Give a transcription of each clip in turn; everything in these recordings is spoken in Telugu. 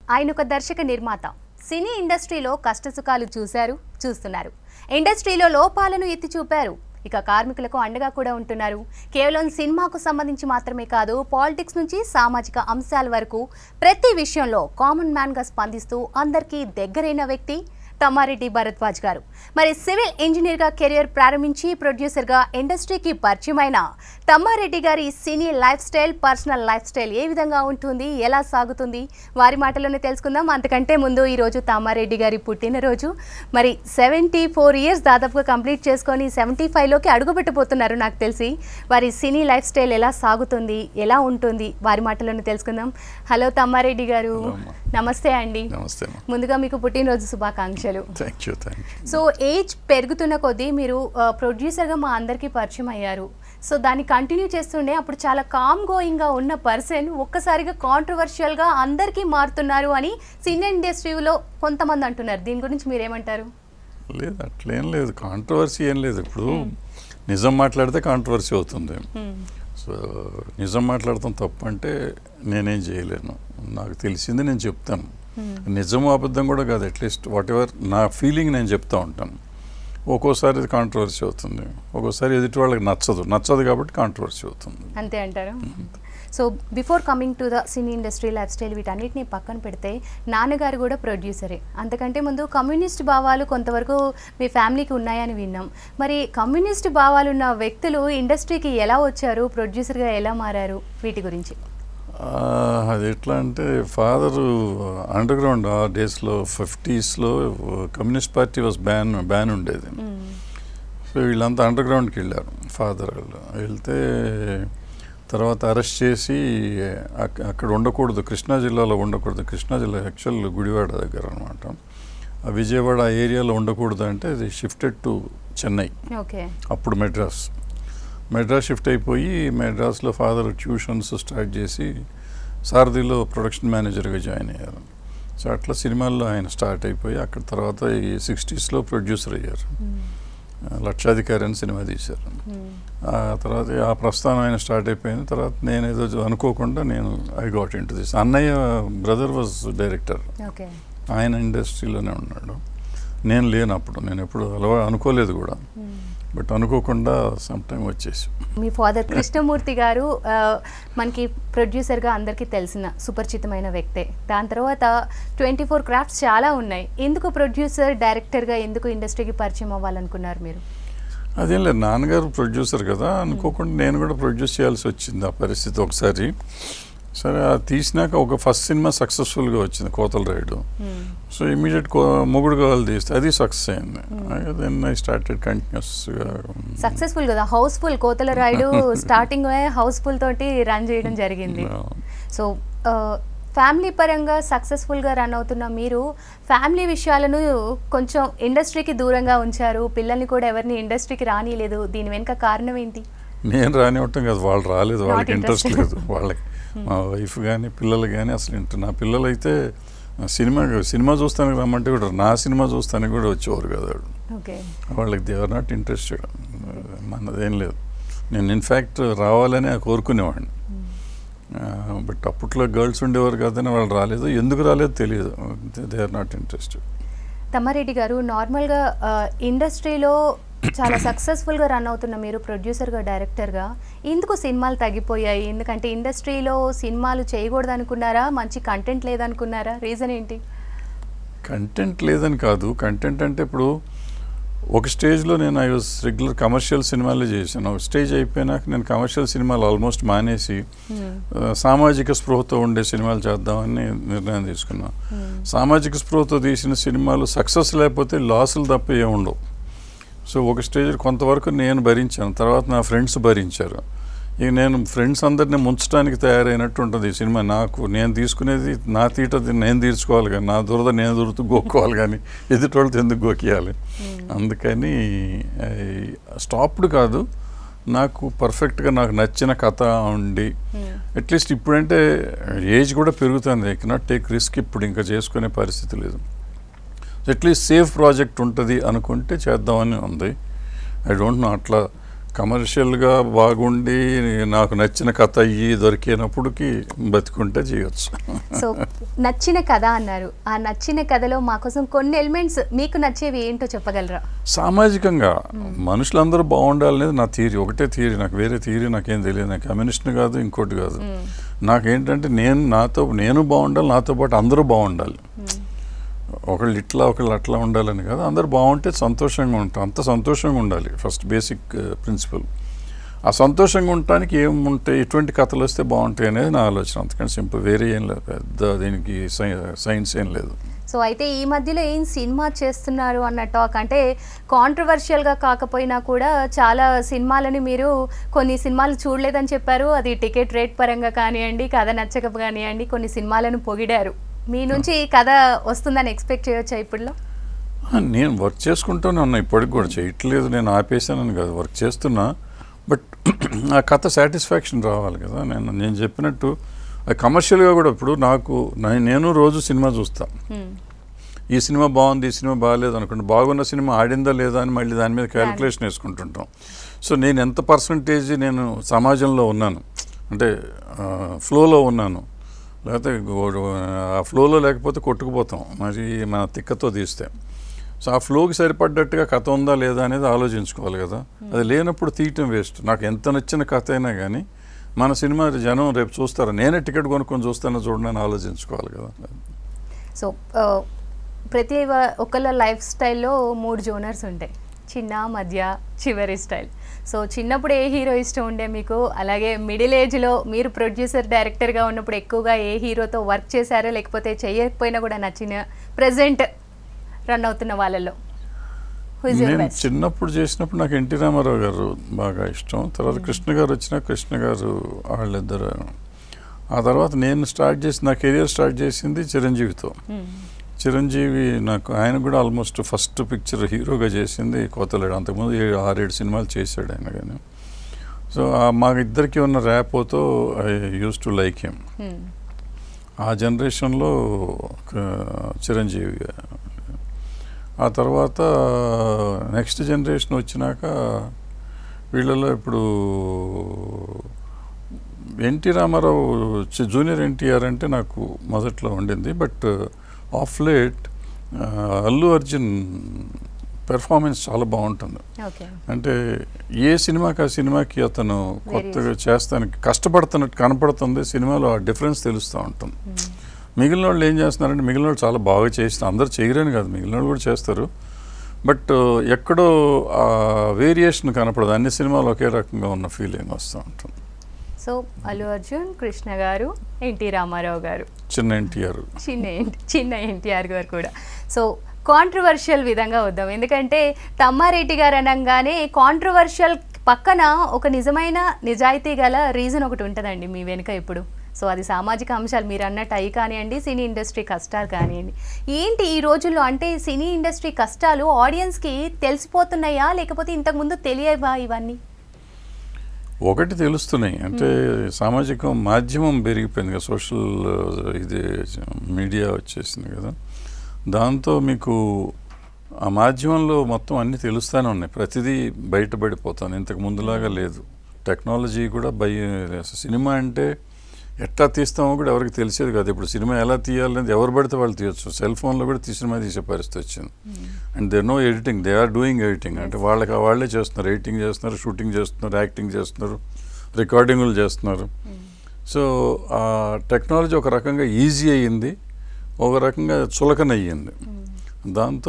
ఆయన ఒక దర్శక నిర్మాత సినీ ఇండస్ట్రీలో కష్టసుఖాలు చూశారు చూస్తున్నారు ఇండస్ట్రీలో లోపాలను ఎత్తి చూపారు ఇక కార్మికులకు అండగా కూడా ఉంటున్నారు కేవలం సినిమాకు సంబంధించి మాత్రమే కాదు పాలిటిక్స్ నుంచి సామాజిక అంశాల వరకు ప్రతి విషయంలో కామన్ మ్యాన్గా స్పందిస్తూ అందరికీ దగ్గరైన వ్యక్తి తమ్మారెడ్డి భరద్వాజ్ గారు మరి సివిల్ ఇంజనీర్గా కెరియర్ ప్రారంభించి ప్రొడ్యూసర్గా ఇండస్ట్రీకి పరిచయమైన తమ్మారెడ్డి గారి cine life style personal life style ఏ విధంగా ఉంటుంది ఎలా సాగుతుంది వారి మాటలోనే తెలుసుకుందాం అంతకంటే ముందు ఈరోజు తమ్మారెడ్డి గారి పుట్టినరోజు మరి సెవెంటీ ఫోర్ ఇయర్స్ దాదాపుగా కంప్లీట్ చేసుకొని సెవెంటీ ఫైవ్లోకి అడుగుపెట్టబోతున్నారు నాకు తెలిసి వారి సినీ లైఫ్ స్టైల్ ఎలా సాగుతుంది ఎలా ఉంటుంది వారి మాటలోనే తెలుసుకుందాం హలో తమ్మారెడ్డి గారు Hello, అమ్మా. నమస్తే అండి నమస్తే అమ్మా ముందుగా మీకు పుట్టినరోజు శుభాకాంక్షలు thank you thank you so age పెరుగుతున్న కొద్దీ మీరు ఆ, ప్రొడ్యూసర్గా మా అందరికీ పరిచయం అయ్యారు సో దాన్ని కంటిన్యూ చేస్తుండే అప్పుడు చాలా కామ్ గోయింగ్గా ఉన్న పర్సన్ ఒక్కసారిగా కాంట్రవర్షియల్గా అందరికీ మారుతున్నారు అని సినీ ఇండస్ట్రీలో కొంతమంది అంటున్నారు దీని గురించి మీరేమంటారు లేదు అట్లేం లేదు కాంట్రవర్సీ ఏం లేదు ఇప్పుడు నిజం మాట్లాడితే కాంట్రవర్సీ అవుతుంది సో నిజం మాట్లాడటం తప్పు అంటే నేనేం చేయలేను నాకు తెలిసింది నేను చెప్తాను నిజము అబద్ధం కూడా కాదు అట్లీస్ట్ వాట్ ఎవర్ నా ఫీలింగ్ నేను చెప్తా ఉంటాను ఒక్కోసారి ఇది కాంట్రవర్సీ అవుతుంది ఒక్కోసారి ఎదుటి వాళ్ళకి నచ్చదు నచ్చదు కాబట్టి కాంట్రవర్సీ అవుతుంది అంతే అంటారు so before coming to the cine industry life style వీటన్నిటిని పక్కన పెడితే నాన్నగారు కూడా ప్రొడ్యూసరే అంతకంటే ముందు కమ్యూనిస్ట్ భావాలు కొంతవరకు మీ ఫ్యామిలీకి ఉన్నాయని విన్నాం మరి కమ్యూనిస్ట్ భావాలు ఉన్న వ్యక్తులు ఇండస్ట్రీకి ఎలా వచ్చారు ప్రొడ్యూసర్గా ఎలా మారారు వీటి గురించి ఆ, అది ఎట్లా అంటే ఫాదరు అండర్ గ్రౌండ్ ఆ డేస్లో ఫిఫ్టీస్లో communist party was ban ban ఉండేది సో వీళ్ళంతా అండర్ గ్రౌండ్కి వెళ్ళారు ఫాదర్ వాళ్ళు వెళ్తే తర్వాత అరెస్ట్ చేసి అక్- అక్కడ ఉండకూడదు కృష్ణా జిల్లాలో ఉండకూడదు కృష్ణా జిల్లా యాక్చువల్ గుడివాడ దగ్గర అనమాట ఆ విజయవాడ ఆ ఏరియాలో ఉండకూడదు అంటే అది షిఫ్టెడ్ టు చెన్నై ఓకే అప్పుడు మెడ్రాస్ మెడ్రాస్ షిఫ్ట్ అయిపోయి మెడ్రాస్లో ఫాదర్ ట్యూషన్స్ స్టార్ట్ చేసి సారథిలో ప్రొడక్షన్ మేనేజర్గా జాయిన్ అయ్యారు సో అట్లా సినిమాల్లో ఆయన స్టార్ట్ అయిపోయి అక్కడ తర్వాత ఈ సిక్స్టీస్లో ప్రొడ్యూసర్ అయ్యారు లక్షాధికారి అని సినిమా తీశారు ఆ తర్వాత ఆ ప్రస్థానం ఆయన స్టార్ట్ అయిపోయిన తర్వాత నేను ఏదో అనుకోకుండా నేను ఐ గాట్ ఇంటూ దిస్ అన్నయ్య బ్రదర్ వాజ్ డైరెక్టర్ ఓకే ఆయన ఇండస్ట్రీలోనే ఉన్నాడు నేను లేను అప్పుడు నేను ఎప్పుడు అలవా అనుకోలేదు కూడా బట్ అనుకోకుండా సమ్ టైం వచ్చేసి మీ ఫాదర్ కృష్ణమూర్తి గారు ఆ, మనకి ప్రొడ్యూసర్గా అందరికీ తెలిసిన సుపరిచితమైన వ్యక్తే దాని తర్వాత ట్వంటీ ఫోర్ క్రాఫ్ట్స్ చాలా ఉన్నాయి ఎందుకు ప్రొడ్యూసర్ డైరెక్టర్గా ఎందుకు ఇండస్ట్రీకి పరిచయం అవ్వాలనుకున్నారు మీరు అదేం లేదు నాన్నగారు ప్రొడ్యూసర్ కదా అనుకోకుండా నేను కూడా ప్రొడ్యూస్ చేయాల్సి వచ్చింది ఆ పరిస్థితి ఒకసారి సరే అది తీసినాక ఒక ఫస్ట్ సినిమా సక్సెస్ఫుల్గా వచ్చింది కోతల రైడు సో ఇమీడియట్ మొగుడు కావాలి తీస్తే అది సక్సెస్ అయింది దెన్ ఐ స్టార్టెడ్ కంటిన్యూస్గా సక్సెస్ఫుల్ కదా హౌస్ఫుల్ కోతల రాయుడు స్టార్టింగ్ హౌస్ఫుల్ తోటి రన్ చేయడం జరిగింది సో ఫ్యామిలీ పరంగా సక్సెస్ఫుల్గా రన్ అవుతున్న మీరు ఫ్యామిలీ విషయాలను కొంచెం ఇండస్ట్రీకి దూరంగా ఉంచారు పిల్లల్ని కూడా ఎవరిని ఇండస్ట్రీకి రానియలేదు దీని వెనుక కారణం ఏంటి నేను రానివ్వటం కాదు వాళ్ళు రాలేదు Not వాళ్ళకి ఇంట్రెస్ట్ interested. లేదు వాళ్ళకి మా వైఫ్ కానీ పిల్లలు కానీ అసలు ఇంటర్ నా పిల్లలు అయితే సినిమా సినిమా చూస్తానికి రమ్మంటే కూడా నా సినిమా చూస్తానికి కూడా వచ్చేవారు కదా వాళ్ళు. ఓకే వాళ్ళకి దే ఆర్ నాట్ ఇంట్రెస్టెడ్ మనదేం లేదు నేను ఇన్ఫ్యాక్ట్ రావాలని కోరుకునేవాడిని బట్ అప్పట్లో గర్ల్స్ ఉండేవారు కదని వాళ్ళు రాలేదు ఎందుకు రాలేదు తెలియదు they are not interested Tammareddy గారు నార్మల్గా ఆ, ఇండస్ట్రీలో చాలా సక్సెస్ఫుల్గా రన్ అవుతున్న మీరు ప్రొడ్యూసర్గా డైరెక్టర్గా ఎందుకు సినిమాలు తగ్గిపోయాయి ఎందుకంటే ఇండస్ట్రీలో సినిమాలు చేయకూడదు అనుకున్నారా మంచి కంటెంట్ లేదనుకున్నారా రీజన్ ఏంటి కంటెంట్ లేదని కాదు కంటెంట్ అంటే ఇప్పుడు ఒక స్టేజ్లో నేను ఐ వాజ్ రెగ్యులర్ కమర్షియల్ సినిమాలే చేశాను ఒక స్టేజ్ అయిపోయినాక నేను కమర్షియల్ సినిమాలు ఆల్మోస్ట్ మానేసి ఆ, సామాజిక స్పృహతో ఉండే సినిమాలు చేద్దామని నిర్ణయం తీసుకున్నాను సామాజిక స్పృహతో తీసిన సినిమాలు సక్సెస్ లేకపోతే లాసులు తప్ప ఏమి ఉండవు సో ఒక స్టేజ్ కొంతవరకు నేను భరించాను తర్వాత నా ఫ్రెండ్స్ భరించారు ఇక నేను ఫ్రెండ్స్ అందరిని ముంచడానికి తయారైనట్టు ఉంటుంది ఈ సినిమా నాకు నేను తీసుకునేది నా తీట నేను తీర్చుకోవాలి కానీ నా దురద నేను దురుతూ గోక్కోవాలి కానీ ఎదుటి వాళ్ళతో ఎందుకు గోకియాలి అందుకని స్టాప్డ్ కాదు నాకు పర్ఫెక్ట్గా నాకు నచ్చిన కథ ఉండి అట్లీస్ట్ ఇప్పుడంటే ఏజ్ కూడా పెరుగుతుంది ఐ కెనాట్ టేక్ రిస్క్ ఇప్పుడు ఇంకా చేసుకునే పరిస్థితి లేదు అట్లీస్ట్ సేఫ్ ప్రాజెక్ట్ ఉంటుంది అనుకుంటే చేద్దామని ఉంది ఐ డోంట్ నో అట్లా కమర్షియల్గా బాగుండి నాకు నచ్చిన కథ అయ్యి దొరికినప్పటికి బతికుంటే చేయొచ్చు సో నచ్చిన కథ అన్నారు ఆ నచ్చిన కథలో మా కోసం కొన్ని ఎలిమెంట్స్ మీకు నచ్చేవి ఏంటో చెప్పగలరా సామాజికంగా మనుషులందరూ బాగుండాలనేది నా థియరీ ఒకటే థియరీ నాకు వేరే థియరీ నాకేం తెలియదు నాకు కమ్యూనిస్ట్ కాదు ఇంకోటి కాదు నాకేంటంటే నేను నాతో నేను బాగుండాలి నాతో పాటు అందరూ బాగుండాలి ఒకళ్ళు ఇట్లా ఒకళ్ళు అట్లా ఉండాలని కాదు అందరు బాగుంటే సంతోషంగా ఉంటాం అంత సంతోషంగా ఉండాలి ఫస్ట్ బేసిక్ ప్రిన్సిపల్ ఆ సంతోషంగా ఉండటానికి ఏముంటాయి ఎటువంటి కథలు వస్తే బాగుంటాయి అనేది నా ఆలోచన అంతకంటే సింపుల్ వేరే ఏం లేదు పెద్ద దీనికి సైన్స్ ఏం లేదు సో అయితే ఈ మధ్యలో ఏం సినిమా చేస్తున్నారు అన్న టాక్ అంటే కాంట్రవర్షియల్గా కాకపోయినా కూడా చాలా సినిమాలని మీరు కొన్ని సినిమాలు చూడలేదని చెప్పారు అది టికెట్ రేట్ పరంగా కానివ్వండి కథ నచ్చక కానివ్వండి కొన్ని సినిమాలను పొగిడారు మీ నుంచి ఈ కథ వస్తుందని ఎక్స్పెక్ట్ చేయొచ్చా ఇప్పుడులో ఆ, నేను వర్క్ చేసుకుంటూనే ఉన్నా ఇప్పటికి కూడా చేయట్లేదు నేను ఆపేసానని కాదు వర్క్ చేస్తున్నా బట్ ఆ కథ సాటిస్ఫాక్షన్ రావాలి కదా నేను నేను చెప్పినట్టు అది కమర్షియల్గా కూడా ఇప్పుడు నాకు నా- నేను రోజు సినిమా చూస్తా ఈ సినిమా బాగుంది ఈ సినిమా బాగాలేదు అనుకోండి బాగున్న సినిమా ఆడిందా లేదా అని మళ్ళీ దాని మీద క్యాలిక్యులేషన్ వేసుకుంటుంటాం సో నేను ఎంత పర్సంటేజ్ నేను సమాజంలో ఉన్నాను అంటే ఫ్లోలో ఉన్నాను లేకపోతే గో- ఆ ఫ్లోలో లేకపోతే కొట్టుకుపోతాం మరి మన తిక్కతో తీస్తే సో ఆ ఫ్లోకి సరిపడ్డట్టుగా కథ ఉందా లేదా అనేది ఆలోచించుకోవాలి కదా అది లేనప్పుడు తీయటం వేస్ట్ నాకు ఎంత నచ్చిన కథ అయినా కానీ మన సినిమా జనం రేపు చూస్తారా నేనే టికెట్ కొనుక్కొని చూస్తానో చూడండి అని ఆలోచించుకోవాలి కదా సో ఆ, ప్రతి వ- ఒక్కళ్ళ లైఫ్ స్టైల్లో మూడు జోనర్స్ ఉంటాయి చిన్న మధ్య చివరి స్టైల్ సో చిన్నప్పుడు ఏ హీరో ఇష్టం ఉండే మీకు అలాగే మిడిల్ ఏజ్లో మీరు ప్రొడ్యూసర్ డైరెక్టర్గా ఉన్నప్పుడు ఎక్కువగా ఏ హీరోతో వర్క్ చేశారో లేకపోతే చేయకపోయినా కూడా నచ్చిన ప్రజెంట్ రన్ అవుతున్న వాళ్ళలో హూ ఇస్ యువర్ నేను బెస్ట్ చిన్నప్పుడు చేసినప్పుడు నాకు ఎన్టీ రామారావు గారు బాగా ఇష్టం తర్వాత కృష్ణ గారు వచ్చిన కృష్ణ గారు వాళ్ళిద్దరు ఆ తర్వాత నేను స్టార్ట్ చేసి నా కెరియర్ స్టార్ట్ చేసింది చిరంజీవితో చిరంజీవి నాకు ఆయన కూడా ఆల్మోస్ట్ ఫస్ట్ పిక్చర్ హీరోగా చేసింది కోతలేడు అంతకుముందు ఏడు ఆరేడు సినిమాలు చేశాడు ఆయన కానీ సో మా ఇద్దరికి ఉన్న ర్యాపోతో I use to like him ఆ జనరేషన్లో ఒక చిరంజీవి ఆ తర్వాత నెక్స్ట్ జనరేషన్ వచ్చినాక వీళ్ళలో ఇప్పుడు ఎన్టీ రామారావు చి- జూనియర్ ఎన్టీఆర్ అంటే నాకు మొదట్లో ఉండింది but of late Allu Arjun performance చాలా బాగుంటుంది ఓకే అంటే ఏ సినిమాకి ఆ సినిమాకి అతను కొత్తగా చేస్తానికి కష్టపడుతున్నట్టు కనపడుతుంది సినిమాలో ఆ డిఫరెన్స్ తెలుస్తూ ఉంటుంది మిగిలిన వాళ్ళు ఏం చేస్తున్నారంటే మిగిలిన వాళ్ళు చాలా బాగా చేసిన అందరు చేయరని కాదు మిగిలిన వాళ్ళు కూడా చేస్తారు బట్ ఎక్కడో ఆ వేరియేషన్ కనపడదు అన్ని సినిమాలు ఒకే రకంగా ఉన్న ఫీలింగ్ వస్తూ ఉంటుంది సో అల్లు అర్జున్ కృష్ణ గారు ఎన్టీ రామారావు గారు చిన్న ఎన్టీఆర్ చిన్న ఎన్- చిన్న ఎన్టీఆర్ గారు కూడా సో కాంట్రవర్షియల్ విధంగా వద్దాం ఎందుకంటే తమ్మారెడ్డి గారు అనగానే కాంట్రవర్షియల్ పక్కన ఒక నిజమైన నిజాయితీ గల రీజన్ ఒకటి ఉంటుందండి మీ వెనుక ఇప్పుడు సో అది సామాజిక అంశాలు మీరు అన్నట్టు అవి కానివ్వండి సినీ ఇండస్ట్రీ కష్టాలు కానివ్వండి ఏంటి ఈ రోజుల్లో అంటే సినీ ఇండస్ట్రీ కష్టాలు ఆడియన్స్కి తెలిసిపోతున్నాయా లేకపోతే ఇంతకుముందు తెలియవా ఇవన్నీ ఒకటి తెలుస్తున్నాయి అంటే సామాజిక మాధ్యమం పెరిగిపోయింది కదా సోషల్ ఇది మీడియా వచ్చేసింది కదా దాంతో మీకు ఆ మాధ్యమంలో మొత్తం అన్నీ తెలుస్తూనే ఉన్నాయి ప్రతిదీ బయటపడిపోతాను ఇంతకు ముందులాగా లేదు టెక్నాలజీ కూడా భయ సినిమా అంటే ఎట్లా తీస్తామో కూడా ఎవరికి తెలిసేది కాదు ఇప్పుడు సినిమా ఎలా తీయాలనేది ఎవరు పడితే వాళ్ళు తీయొచ్చు సెల్ ఫోన్లో కూడా తీ సినిమా తీసే పరిస్థితి వచ్చింది and they no editing they are doing editing అంటే వాళ్ళకి వాళ్ళే చేస్తున్నారు ఎడిటింగ్ చేస్తున్నారు షూటింగ్ చేస్తున్నారు యాక్టింగ్ చేస్తున్నారు రికార్డింగ్లు చేస్తున్నారు సో ఆ టెక్నాలజీ ఒక రకంగా ఈజీ అయ్యింది ఒక రకంగా చులకన అయ్యింది దాంతో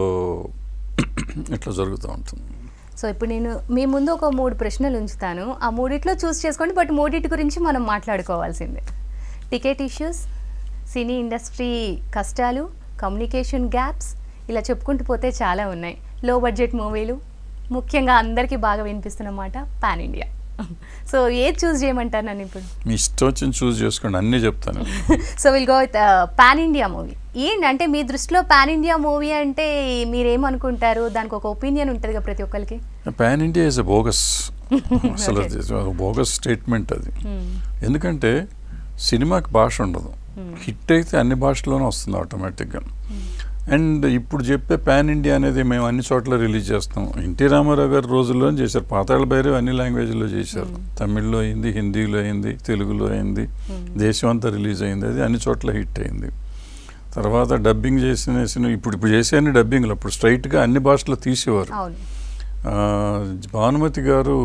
ఇట్లా జరుగుతూ ఉంటుంది సో ఇప్పుడు నేను మీ ముందు ఒక మూడు ప్రశ్నలు ఉంచుతాను ఆ మూడిట్లో చూస్ చేసుకోండి బట్ మూడిటి గురించి మనం మాట్లాడుకోవాల్సిందే టికెట్ ఇష్యూస్ సినీ ఇండస్ట్రీ కష్టాలు కమ్యూనికేషన్ గ్యాప్స్ ఇలా చెప్పుకుంటూ పోతే చాలా ఉన్నాయి లో బడ్జెట్ మూవీలు ముఖ్యంగా అందరికీ బాగా వినిపిస్తున్నమాట పాన్ ఇండియా సో ఏది చూస్ చేయమంటారు నన్ను ఇప్పుడు మీ ఇష్టం వచ్చింది చూస్ చేసుకోండి అన్నీ చెప్తాను so will go with pan India movie ఏంటి అంటే మీ దృష్టిలో పాన్ ఇండియా మూవీ అంటే మీరేమనుకుంటారు దానికి ఒక ఒపీనియన్ ఉంటుంది కదా ప్రతి ఒక్కరికి pan India is a bogus అసలు అది బోగస్ స్టేట్మెంట్ అది ఎందుకంటే సినిమాకి భాష ఉండదు హిట్ అయితే అన్ని భాషల్లోనూ వస్తుంది ఆటోమేటిక్గా అండ్ ఇప్పుడు చెప్పే పాన్ ఇండియా అనేది మేము అన్ని చోట్ల రిలీజ్ చేస్తాం ఎన్టీ రామారావు గారు రోజుల్లో చేశారు పాతాళ భైరవ్ అన్ని లాంగ్వేజ్లో చేశారు తమిళ్లో అయింది హిందీలో అయింది తెలుగులో అయింది దేశం అంతా రిలీజ్ అయింది అది అన్ని చోట్ల హిట్ అయింది తర్వాత డబ్బింగ్ చేసిన సినిమా ఇప్పుడు ఇప్పుడు చేసే అన్ని డబ్బింగ్లు అప్పుడు స్ట్రైట్గా అన్ని భాషల్లో తీసేవారు అవును ఆ, భానుమతి గారు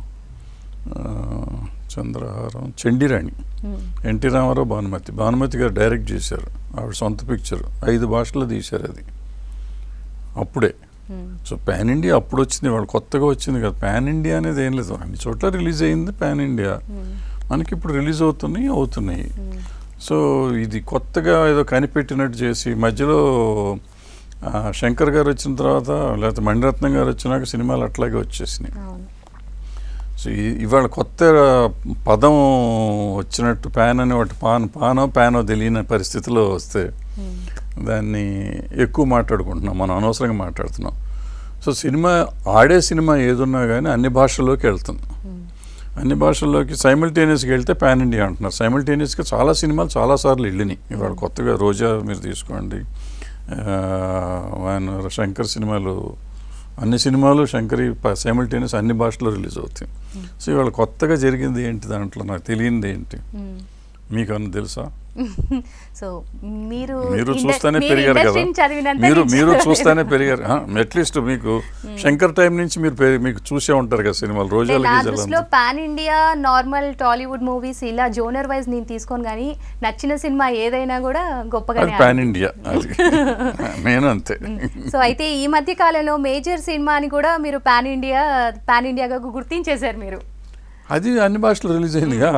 ఆ, చంద్రహారం చండిరాణి మ్మ్. ఎన్టీ రామారావు భానుమతి భానుమతి గారు డైరెక్ట్ చేశారు ఆవిడ సొంత పిక్చర్ ఐదు భాషల్లో తీశారు అది అప్పుడే మ్మ్. సో పాన్ ఇండియా అప్పుడు వచ్చింది వాళ్ళు కొత్తగా వచ్చింది కదా పాన్ ఇండియా అనేది ఏం లేదు అన్ని చోట్ల రిలీజ్ అయింది పాన్ ఇండియా మ్మ్. మనకి ఇప్పుడు రిలీజ్ అవుతున్నాయి అవుతున్నాయి మ్మ్. సో ఇది కొత్తగా ఏదో కనిపెట్టినట్టు చేసి మధ్యలో ఆ, శంకర్ గారు వచ్చిన తర్వాత లేకపోతే మణిరత్నం గారు వచ్చినాక సినిమాలు అట్లాగే వచ్చేసినాయి అవును సో ఈ- ఇవాళ కొత్త పదం వచ్చినట్టు ప్యాన్ అని ఒకటి పాన్ పానో ప్యానో తెలియని పరిస్థితిలో వస్తే మ్మ్. దాన్ని ఎక్కువ మాట్లాడుకుంటున్నాం మనం అనవసరంగా మాట్లాడుతున్నాం సో సినిమా ఆడే సినిమా ఏదున్నా కానీ అన్ని భాషల్లోకి వెళ్తుంది మ్మ్. అన్ని భాషల్లోకి సైమిల్టేనియస్గా వెళ్తే పాన్ ఇండియా అంటున్నారు సైమిల్టేనియస్గా చాలా సినిమాలు చాలాసార్లు వెళ్ళినాయి ఇవాళ కొత్తగా రోజా మీరు తీసుకోండి ఆ, ఆయన శంకర్ సినిమాలు అన్ని సినిమాలు శంకరి సైమిల్టేనియస్ అన్ని భాషల్లో రిలీజ్ అవుతాయి సో ఇవాళ కొత్తగా జరిగింది ఏంటి దాంట్లో నాకు తెలియంది ఏంటి మ్మ్. మీకు అన్న తెలుసా సో మీరు మీరు ఇండ- చూస్తానే మీరు పెరిగారు కదా ఇండస్ట్రీని చదివినంత మీరు నేను మీరు చదవలేదు. చూస్తానే పెరిగారు అట్లీస్ట్ మీకు శంకర్ టైం నుంచి మీరు పెరి- మీకు చూసే ఉంటారు కదా సినిమాలు అంటే రోజాలు నా గీజాలు దృష్టిలో అంతా. Pan India normal Tollywood movies ఇలా జోనర్ వైజ్ నేను తీసుకోను కానీ నచ్చిన సినిమా ఏదైనా కూడా అది గొప్పగానే పాన్ ఇండియా అది నేను అంతే సో అయితే ఈ మధ్య కాలంలో మేజర్ సినిమా అని కూడా మీరు పాన్ ఇండియా పాన్ ఇండియాగా గుర్తించేశారు మీరు అది అన్ని భాషలు రిలీజ్ అయిందిగా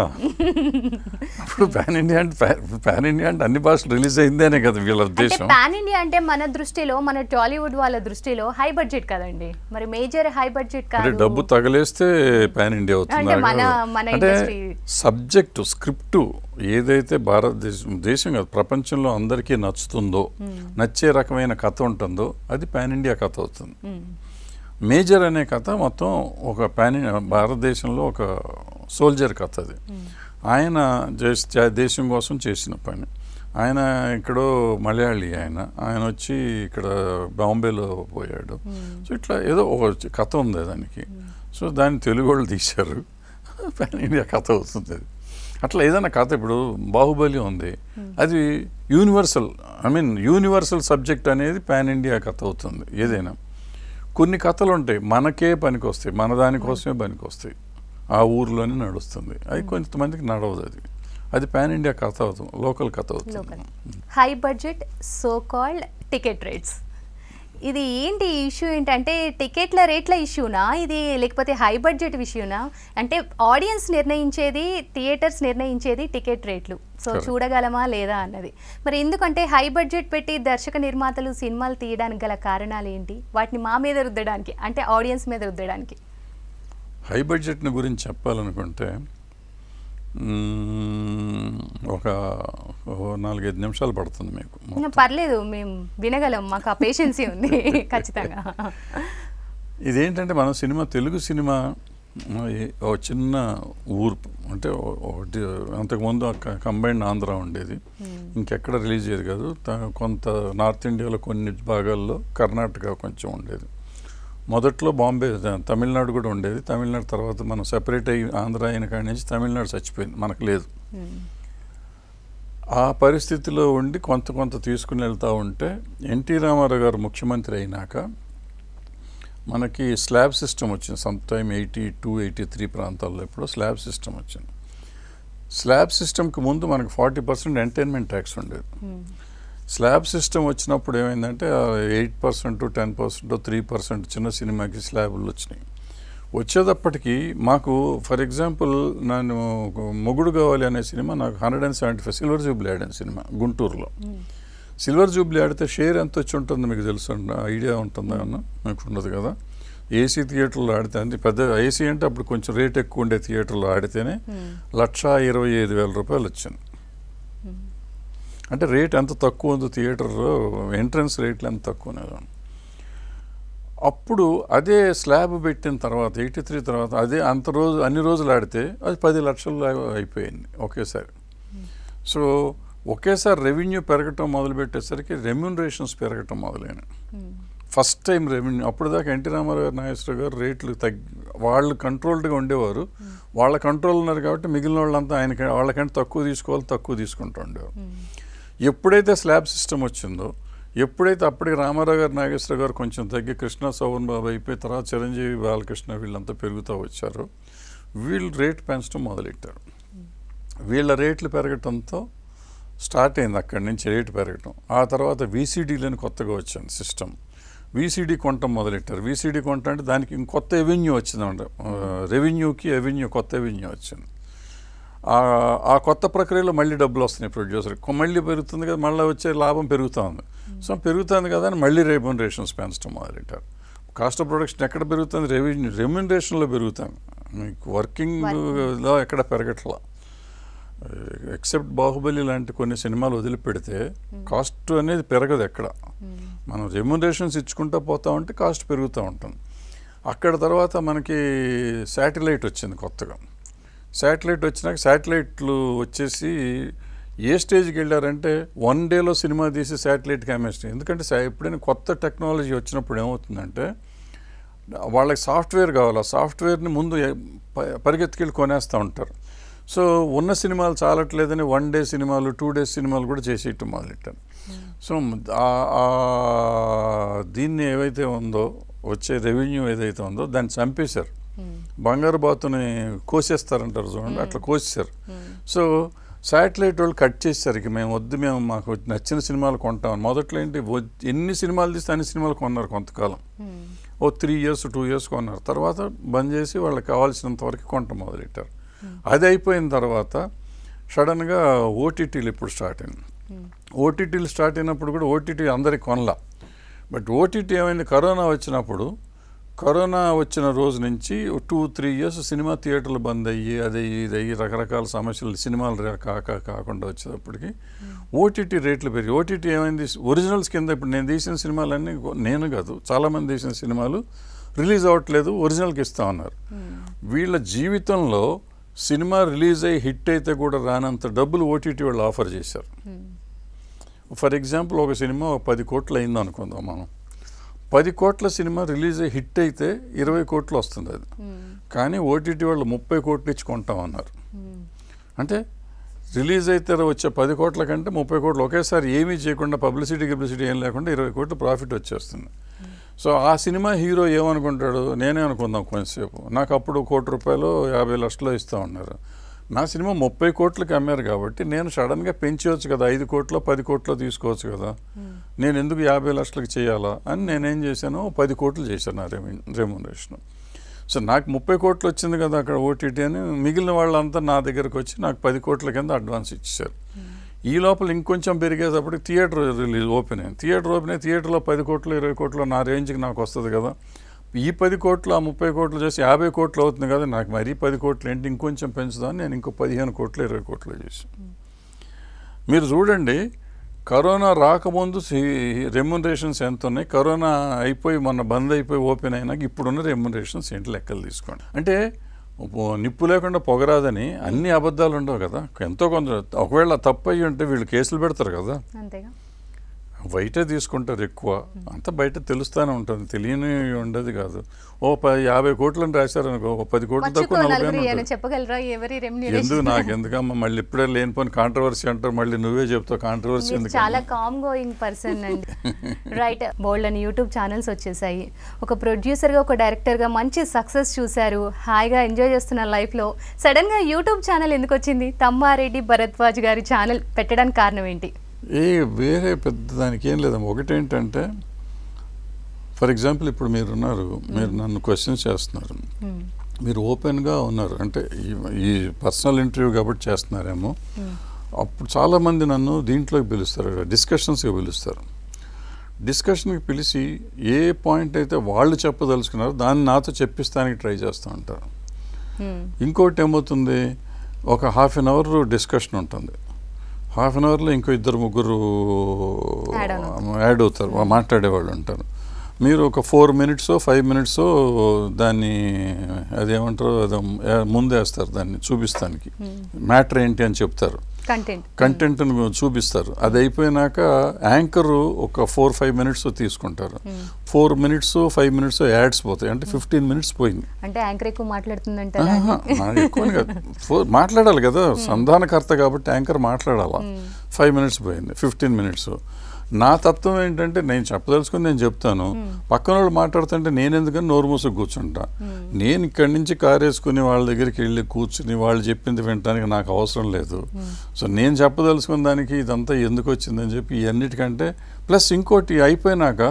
అప్పుడు పాన్ ఇండియా అంటే పాన్ ఇండియా అంటే అన్ని భాషలు రిలీజ్ అయిందేనే కదా వీళ్ళ అంటే ఉద్దేశం పాన్ ఇండియా అంటే మన దృష్టిలో మన టాలీవుడ్ వాళ్ళ దృష్టిలో హై బడ్జెట్ కదండి మరి మేజర్ హై బడ్జెట్ అంటే కాదు డబ్బు తగలేస్తే పాన్ ఇండియా అవుతుంది అంటే మన- మన అంటే industry. సబ్జెక్టు స్క్రిప్టు ఏదైతే భారతదేశం దేశం కాదు ప్రపంచంలో అందరికీ నచ్చుతుందో నచ్చే రకమైన కథ ఉంటుందో అది పాన్ ఇండియా కథ అవుతుంది మ్మ్. మేజర్ అనే కథ మొత్తం ఒక పాన్ భారతదేశంలో ఒక సోల్జర్ కథ అది ఆయన దేశ జా- దేశం కోసం చేసిన పని ఆయన ఇక్కడో మలయాళీ ఆయన ఆయన వచ్చి ఇక్కడ బాంబేలో పోయాడు సో ఇట్లా ఏదో ఒక కథ ఉంది దానికి సో దాన్ని తెలుగు వాళ్ళు తీశారు పాన్ ఇండియా కథ అవుతుంది అది అట్లా ఏదైనా కథ ఇప్పుడు బాహుబలి ఉంది అది universal I mean universal subject అనేది పాన్ ఇండియా కథ అవుతుంది ఏదైనా కొన్ని కథలు ఉంటాయి మనకే పనికి వస్తాయి మన దానికోసమే పనికి వస్తాయి ఆ ఊర్లోనే నడుస్తుంది అది కొంతమందికి నడవదు అది అది పాన్ ఇండియా కథ అవుతుంది లోకల్ కథ అవుతుంది local high budget so called ticket rates ఇది ఏంటి ఇష్యూ ఏంటంటే టికెట్ల రేట్ల ఇష్యూనా ఇది లేకపోతే హై బడ్జెట్ ఇష్యూనా అంటే ఆడియన్స్ నిర్ణయించేది థియేటర్స్ నిర్ణయించేది టికెట్ రేట్లు సో Correct. చూడగలమా లేదా అన్నది మరి ఎందుకంటే హై బడ్జెట్ పెట్టి దర్శక నిర్మాతలు సినిమాలు తీయడానికి గల కారణాలు ఏంటి వాటిని మా మీద రుద్దడానికి అంటే ఆడియన్స్ మీద రుద్దడానికి హై బడ్జెట్ని గురించి చెప్పాలనుకుంటే మ్మ్, ఒక ఓ నాలుగైదు నిమిషాలు పడుతుంది మీకు మొత్తం. పర్లేదు మేము వినగలం మాకు ఆ పేషెన్సీ ఉంది ఖచ్చితంగా ఇదేంటంటే మనం సినిమా తెలుగు సినిమా ఆ, ఏ- ఓ చిన్న ఊరు అంటే ఓ- ఒకటి అంతకుముందు కంబైన్డ్ ఆంధ్ర ఉండేది ఇంకెక్కడ రిలీజ్ అయ్యేది కాదు త- కొంత నార్త్ ఇండియాలో కొన్ని భాగాల్లో కర్ణాటక కొంచెం ఉండేది మొదట్లో బాంబే త- తమిళనాడు కూడా ఉండేది తమిళనాడు తర్వాత మనం సెపరేట్ అయ్యి ఆంధ్ర అయిన కాడి నుంచి తమిళనాడు చచ్చిపోయింది మనకు లేదు ఆ పరిస్థితిలో ఉండి కొంత కొంత తీసుకుని వెళ్తూ ఉంటే ఎన్టీ రామారావు గారు ముఖ్యమంత్రి అయినాక మనకి స్లాబ్ సిస్టమ్ వచ్చింది some time eighty two eighty three ప్రాంతాల్లో ఎప్పుడో స్లాబ్ సిస్టమ్ వచ్చింది స్లాబ్ సిస్టమ్కి ముందు మనకు ఫార్టీ పర్సెంట్ ఎంటర్టైన్మెంట్ ట్యాక్స్ ఉండేది స్లాబ్ సిస్టమ్ వచ్చినప్పుడు ఏమైందంటే eight percent ten percent three percent చిన్న సినిమాకి స్లాబులు వచ్చినాయి వచ్చేటప్పటికి మాకు ఫర్ ఎగ్జాంపుల్ నేను ఒక మొగుడు కావాలి అనే సినిమా నాకు hundred and seventy five silver jubilee ఆడిన సినిమా గుంటూరులో సిల్వర్ జూబ్లీ ఆడితే షేర్ ఎంత వచ్చి ఉంటుంది మీకు తెలుసు ఐడియా ఉంటుందా అన్న మీకు ఉండదు కదా ఏసీ థియేటర్లో ఆడితే అంటే పెద్ద ఏసీ అంటే అప్పుడు కొంచెం రేట్ ఎక్కువ ఉండే థియేటర్లో ఆడితేనే లక్ష ఇరవై ఐదు వేల రూపాయలు వచ్చింది అంటే రేట్ ఎంత తక్కువ ఉందో థియేటర్లో ఎంట్రన్స్ రేట్లు ఎంత తక్కువ ఉన్నాయి అప్పుడు అదే స్లాబ్ పెట్టిన తర్వాత ఎయిటీ త్రీ తర్వాత అదే అంత రోజు అన్ని రోజులు ఆడితే అది పది లక్షలు అయిపోయింది ఒకేసారి సో ఒకేసారి రెవెన్యూ పెరగటం మొదలుపెట్టేసరికి రెమ్యూనరేషన్స్ పెరగటం మొదలైనవి ఫస్ట్ టైం రెవెన్యూ అప్పుడు దాకా ఎన్టీ రామారావు గారు నాగేశ్వర గారు రేట్లు తగ్గి వాళ్ళు కంట్రోల్డ్గా ఉండేవారు వాళ్ళ కంట్రోల్ ఉన్నారు కాబట్టి మిగిలిన వాళ్ళంతా ఆయన వాళ్ళకంటే తక్కువ తీసుకోవాలి తక్కువ తీసుకుంటూ ఉండేవారు ఎప్పుడైతే స్లాబ్ సిస్టమ్ వచ్చిందో ఎప్పుడైతే అప్పటికి రామారావు గారు నాగేశ్వర గారు కొంచెం తగ్గి కృష్ణ శోభన్ బాబు అయిపోయి తర్వాత చిరంజీవి బాలకృష్ణ వీళ్ళంతా పెరుగుతూ వచ్చారు వీళ్ళు రేట్ పెంచడం మొదలెట్టారు వీళ్ళ రేట్లు పెరగటంతో స్టార్ట్ అయింది అక్కడి నుంచి రేటు పెరగటం ఆ తర్వాత వీసీడీలని కొత్తగా వచ్చింది సిస్టమ్ వీసీడీ కొనటం మొదలెట్టారు వీసీడీ కొంట అంటే దానికి ఇంకొత్త ఎవెన్యూ వచ్చిందంట రెవెన్యూకి ఎవెన్యూ కొత్త ఎవెన్యూ వచ్చింది ఆ- ఆ కొత్త ప్రక్రియలో మళ్ళీ డబ్బులు వస్తున్నాయి ప్రొడ్యూసర్ మళ్ళీ పెరుగుతుంది కదా మళ్ళీ వచ్చే లాభం పెరుగుతూ ఉంది సో పెరుగుతుంది కదా అని మళ్ళీ రెమ్యూనరేషన్స్ పెంచడం మొదలెట్టారు కాస్ట్ ఆఫ్ ప్రొడక్షన్ ఎక్కడ పెరుగుతుంది రెవెన్యూ రెమ్యూనరేషన్లో పెరుగుతుంది మీకు వర్కింగ్లో ఎక్కడ పెరగట్లా ఎక్సెప్ట్ బాహుబలి లాంటి కొన్ని సినిమాలు వదిలిపెడితే కాస్ట్ అనేది పెరగదు ఎక్కడ మనం రెమ్యునరేషన్స్ ఇచ్చుకుంటూ పోతా ఉంటే కాస్ట్ పెరుగుతూ ఉంటుంది అక్కడ తర్వాత మనకి శాటిలైట్ వచ్చింది కొత్తగా శాటిలైట్ వచ్చినాక శాటిలైట్లు వచ్చేసి ఏ స్టేజ్కి వెళ్ళారంటే వన్ డేలో సినిమా తీసి శాటిలైట్కి అమ్మేస్తాయి ఎందుకంటే సా- ఎప్పుడైనా కొత్త టెక్నాలజీ వచ్చినప్పుడు ఏమవుతుందంటే వాళ్ళకి సాఫ్ట్వేర్ కావాలి ఆ సాఫ్ట్వేర్ని ముందు ఎ- ప- పరిగెత్తుకెళ్ళి కొనేస్తూ ఉంటారు సో ఉన్న సినిమాలు చాలట్లేదని వన్ డే సినిమాలు టూ డేస్ సినిమాలు కూడా చేసేయటం మొదలెట్టాను సో ఆ- ఆ దీన్ని ఏవైతే ఉందో వచ్చే రెవెన్యూ ఏదైతే ఉందో దాన్ని చంపేశారు బంగారు బాతుని కోసేస్తారంటారు చూడండి అట్లా కోసేశారు సో శాటిలైట్ వాళ్ళు కట్ చేశారు ఇక మేము వద్దు మేము మాకు నచ్చిన సినిమాలు కొంటామని మొదట్లో ఏంటి వ- ఎన్ని సినిమాలు తీస్తే అన్ని సినిమాలు కొన్నారు కొంతకాలం ఓ త్రీ ఇయర్స్ టూ ఇయర్స్ కొన్నారు తర్వాత బంద్ చేసి వాళ్ళకి కావాల్సినంత వరకు కొంట మొదలెట్టారు అది అయిపోయిన తర్వాత సడన్గా ఓటీటీలు ఇప్పుడు స్టార్ట్ అయింది ఓటీటీలు స్టార్ట్ అయినప్పుడు కూడా ఓటీటీ అందరికి కొనలా బట్ ఓటీటీ ఏమైంది కరోనా వచ్చినప్పుడు కరోనా వచ్చిన రోజు నుంచి టూ త్రీ ఇయర్స్ సినిమా థియేటర్లు బంద్ అయ్యి అది ఇది అయ్యి రకరకాల సమస్యలు సినిమాలు రా- కాక కాకుండా వచ్చేటప్పటికి ఓటీటీ రేట్లు పెరిగి ఓటీటీ ఏమైంది ఒరిజినల్స్ కింద ఇప్పుడు నేను తీసిన సినిమాలన్నీ నేను కాదు చాలామంది తీసిన సినిమాలు రిలీజ్ అవ్వట్లేదు ఒరిజినల్కి ఇస్తా ఉన్నారు వీళ్ళ జీవితంలో సినిమా రిలీజ్ అయ్యి హిట్ అయితే కూడా రానంత డబ్బులు ఓటీటీ వాళ్ళు ఆఫర్ చేశారు ఫర్ ఎగ్జాంపుల్ ఒక సినిమా ఒక పది కోట్లు అయింది అనుకుందాం మనం పది కోట్ల సినిమా రిలీజ్ అయ్యి హిట్ అయితే ఇరవై కోట్లు వస్తుంది అది కానీ ఓటీటీ వాళ్ళు ముప్పై కోట్లు ఇచ్చి కొంటామన్నారు అంటే రిలీజ్ అయితే వచ్చే పది కోట్ల కంటే ముప్పై కోట్లు ఒకేసారి ఏమీ చేయకుండా పబ్లిసిటీ గిబ్లిసిటీ ఏం లేకుండా ఇరవై కోట్లు ప్రాఫిట్ వచ్చేస్తుంది సో ఆ సినిమా హీరో ఏమనుకుంటాడు నేనే అనుకుందాం కొంతసేపు నాకు అప్పుడు కోటి రూపాయలు యాభై లక్షలు ఇస్తా ఉన్నారు నా సినిమా ముప్పై కోట్లకి అమ్మారు కాబట్టి నేను సడన్గా పెంచవచ్చు కదా ఐదు కోట్లో పది కోట్లో తీసుకోవచ్చు కదా నేను ఎందుకు యాభై లక్షలకు చేయాలా అని నేనేం చేశాను పది కోట్లు చేశాను నా రెమ్యూ రెమ్యూనరేషన్ సో నాకు ముప్పై కోట్లు వచ్చింది కదా అక్కడ ఓటీటీ అని మిగిలిన వాళ్ళంతా నా దగ్గరకు వచ్చి నాకు పది కోట్ల కింద అడ్వాన్స్ ఇచ్చారు ఈ లోపల ఇంకొంచెం పెరిగేటప్పటికి థియేటర్ రిలీజ్ ఓపెన్ అయింది థియేటర్ ఓపెన్ అయ్యి థియేటర్లో పది కోట్లు ఇరవై కోట్లు నా రేంజ్కి నాకు వస్తుంది కదా ఈ పది కోట్లు ఆ ముప్పై కోట్లు చేసి యాభై కోట్లు అవుతుంది కదా నాకు మరీ పది కోట్లు ఏంటి ఇంకొంచెం పెంచుదాం నేను ఇంకో పదిహేను కోట్లు ఇరవై కోట్లు చేసి మీరు చూడండి కరోనా రాకముందు రెమ్యునరేషన్స్ ఎంత ఉన్నాయి కరోనా అయిపోయి మొన్న బంద్ అయిపోయి ఓపెన్ అయినాక ఇప్పుడున్న రెమ్యునరేషన్స్ ఏంటి లెక్కలు తీసుకోండి అంటే ఓ నిప్పు లేకుండా పొగరాదని అన్ని అబద్ధాలు ఉండవు కదా ఎంతో కొంత ఒకవేళ తప్పు అయ్యి ఉంటే వీళ్ళు కేసులు పెడతారు కదా అంతేగా బయట తీసుకుంటారు ఎక్కువ అంత బయట తెలుస్తూనే ఉంటుంది తెలియని ఉండదు కాదు ఓ ప యాభై కోట్లని రాశారు అనుకో ఒక పది కోట్లు తక్కువ మర్చిపో నలభై నలుగురు అని ఏమైనా ఉంటుంది. చెప్పగలరా ఎవరి ఎందుకు రెమ్యూనరేషన్ నాకు ఎందుకమ్మా మళ్ళీ ఇప్పుడే లేనిపోని కాంట్రవర్సీ అంటారు మళ్ళీ నువ్వే చెప్తావు కాంట్రవర్సీ మీరు ఎందుకు చాలా కామ్ గోయింగ్ పర్సన్ అండి రైట్ బోల్డ్ అని యూట్యూబ్ ఛానల్స్ వచ్చేసాయి ఒక ప్రొడ్యూసర్గా ఒక డైరెక్టర్గా మంచి సక్సెస్ చూశారు హాయిగా ఎంజాయ్ చేస్తున్న లైఫ్లో సడన్గా యూట్యూబ్ ఛానల్ ఎందుకు వచ్చింది తమ్మారెడ్డి భరద్వాజ్ గారి ఛానల్ పెట్టడానికి కారణం ఏంటి ఏ వేరే పెద్ద దానికి ఏం లేదమ్మా ఒకటేంటంటే ఫర్ ఎగ్జాంపుల్ ఇప్పుడు మీరు ఉన్నారు మీరు నన్ను క్వశ్చన్స్ చేస్తున్నారు మీరు ఓపెన్గా ఉన్నారు అంటే ఈ- ఈ పర్సనల్ ఇంటర్వ్యూ కాబట్టి చేస్తున్నారేమో అప్పుడు చాలామంది నన్ను దీంట్లోకి పిలుస్తారు డిస్కషన్స్కి పిలుస్తారు డిస్కషన్కి పిలిచి ఏ పాయింట్ అయితే వాళ్ళు చెప్పదలుచుకున్నారో దాన్ని నాతో చెప్పిస్తానికి ట్రై చేస్తూ ఉంటారు Hmm. ఇంకోటి ఏమవుతుంది ఒక హాఫ్ అన్ అవర్ డిస్కషన్ ఉంటుంది హాఫ్ అన్ అవర్లో ఇంకో ఇద్దరు ముగ్గురు Add on అవుతారు. యాడ్ అవుతారు వా- మాట్లాడేవాళ్ళు ఉంటారు మీరు ఒక ఫోర్ మినిట్స్ ఫైవ్ మినిట్స్ దాన్ని అదేమంటారు అదే ముందేస్తారు దాన్ని చూపిస్తానికి మ్యాటర్ ఏంటి అని చెప్తారు కంటెంట్ కంటెంట్ను చూపిస్తారు అది అయిపోయినాక యాంకర్ ఒక ఫోర్ ఫైవ్ మినిట్స్ తీసుకుంటారు four minutes five minutes ads పోతాయి అంటే ఫిఫ్టీన్ మినిట్స్ పోయింది అంటే యాంకర్ ఎక్కువ మాట్లాడుతుందంటారా ఆహా, నాకు ఎక్కువ కాదు. ఫోర్ మాట్లాడాలి కదా సంధానకర్త కాబట్టి యాంకర్ మాట్లాడాలా ఫైవ్ మినిట్స్ పోయింది ఫిఫ్టీన్ మినిట్స్ నా తత్వం ఏంటంటే నేను చెప్పదలుచుకుని నేను చెప్తాను పక్కన వాళ్ళు మాట్లాడుతుంటే నేను ఎందుకని నోరు మూసుకు కూర్చుంటా నేను ఇక్కడి నుంచి కారు వేసుకుని వాళ్ళ దగ్గరికి వెళ్ళి కూర్చుని వాళ్ళు చెప్పింది వినడానికి నాకు అవసరం లేదు సో నేను చెప్పదలుచుకున్న దానికి ఇదంతా ఎందుకు వచ్చిందని చెప్పి ఇవన్నిటికంటే ప్లస్ ఇంకోటి అయిపోయినాక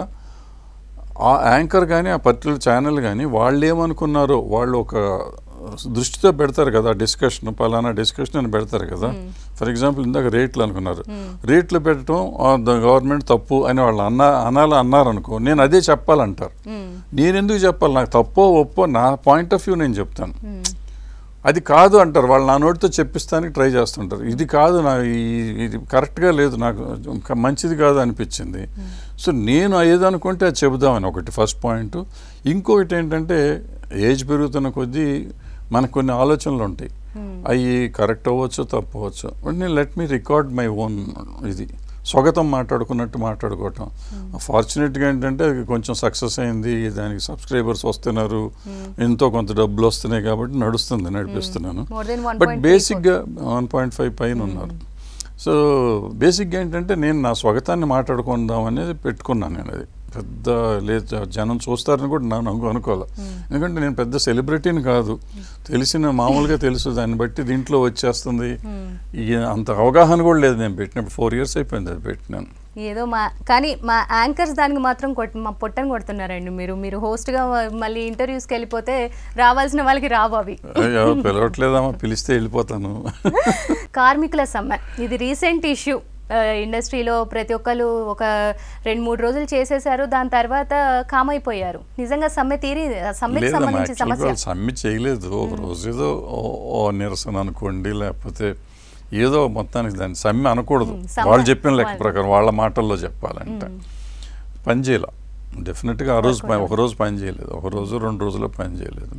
ఆ యాంకర్ కానీ ఆ పర్టికులర్ ఛానల్ కానీ వాళ్ళు ఏమనుకున్నారో వాళ్ళు ఒక దృష్టితో పెడతారు కదా డిస్కషన్ పలానా డిస్కషన్ అని పెడతారు కదా ఫర్ ఎగ్జాంపుల్ ఇందాక రేట్లు అనుకున్నారు రేట్లు పెట్టడం గవర్నమెంట్ తప్పు అని వాళ్ళు అన్న అనాలి అన్నారనుకో నేను అదే చెప్పాలంటారు నేను ఎందుకు చెప్పాలి నాకు తప్పో ఒప్పో నా పాయింట్ ఆఫ్ వ్యూ నేను చెప్తాను అది కాదు అంటారు వాళ్ళు నా నోటితో చెప్పిస్తానికి ట్రై చేస్తుంటారు ఇది కాదు నా ఈ- ఇది కరెక్ట్గా లేదు నాకు ఇంకా మంచిది కాదు అనిపించింది సో నేను ఏదనుకుంటే అది చెబుదామని ఒకటి ఫస్ట్ పాయింట్ ఇంకొకటి ఏంటంటే ఏజ్ పెరుగుతున్న కొద్దీ మనకు కొన్ని ఆలోచనలు ఉంటాయి అవి కరెక్ట్ అవ్వచ్చు తప్పు అవ్వచ్చు బట్ నేను let me record my own ఇది స్వాగతం మాట్లాడుకున్నట్టు మాట్లాడుకోవటం ఫార్చునేట్గా ఏంటంటే అది కొంచెం సక్సెస్ అయింది దానికి సబ్స్క్రైబర్స్ వస్తున్నారు ఎంతో కొంత డబ్బులు వస్తున్నాయి కాబట్టి నడుస్తుంది నడిపిస్తున్నాను మోర్ దెన్ వన్ బట్ బేసిక్గా వన్ పాయింట్ ఫైవ్ పైన ఉన్నారు సో బేసిక్గా ఏంటంటే నేను నా స్వాగతాన్ని మాట్లాడుకుందాం అనేది పెట్టుకున్నాను నేను అది పెద్ద లేదు జనం చూస్తారని కూడా నేను అనుకో అనుకోవాలి ఎందుకంటే నేను పెద్ద సెలబ్రిటీని కాదు తెలిసిన మామూలుగా తెలుసు దాన్ని బట్టి దీంట్లో వచ్చేస్తుంది ఇక అంత అవగాహన కూడా లేదు నేను పెట్టినప్పుడు ఫోర్ ఇయర్స్ అయిపోయింది అది పెట్టినాను ఏదో మా కానీ మా యాంకర్స్ దానికి మాత్రం కొట్ మా పొట్టని కొడుతున్నారండి మీరు మీరు హోస్ట్గా మళ్ళీ ఇంటర్వ్యూస్కి వెళ్ళిపోతే రావాల్సిన వాళ్ళకి రావు అవి అయ్యో పిలవట్లేదమ్మా పిలిస్తే వెళ్ళిపోతాను కార్మికుల సమ్మె ఇది రీసెంట్ ఇష్యూ ఇండస్ట్రీలో ప్రతి ఒక్కరు ఒక రెండు మూడు రోజులు చేసేసారు దాని తర్వాత కామైపోయారు నిజంగా సమ్మె తీరి సమ్మెకి లేదమ్మా సంబంధించి యాక్చువల్గా సమస్య వాళ్ళు సమ్మె చేయలేదు ఒక రోజు ఏదో ఓ- ఓ నిరసన అనుకోండి లేకపోతే ఏదో మొత్తానికి దాన్ని సమ్మె అనకూడదు ఉమ్, సమ్మె వాళ్ళు చెప్పిన లెక్క వాళ్ళు- ప్రకారం వాళ్ళ మాటల్లో చెప్పాలంటే పని చేయాల డెఫినెట్గా ఆ రోజు పని- ఒక రోజు పని చేయలేదు ఒక రోజు రెండు రోజుల్లో పని చేయలేదు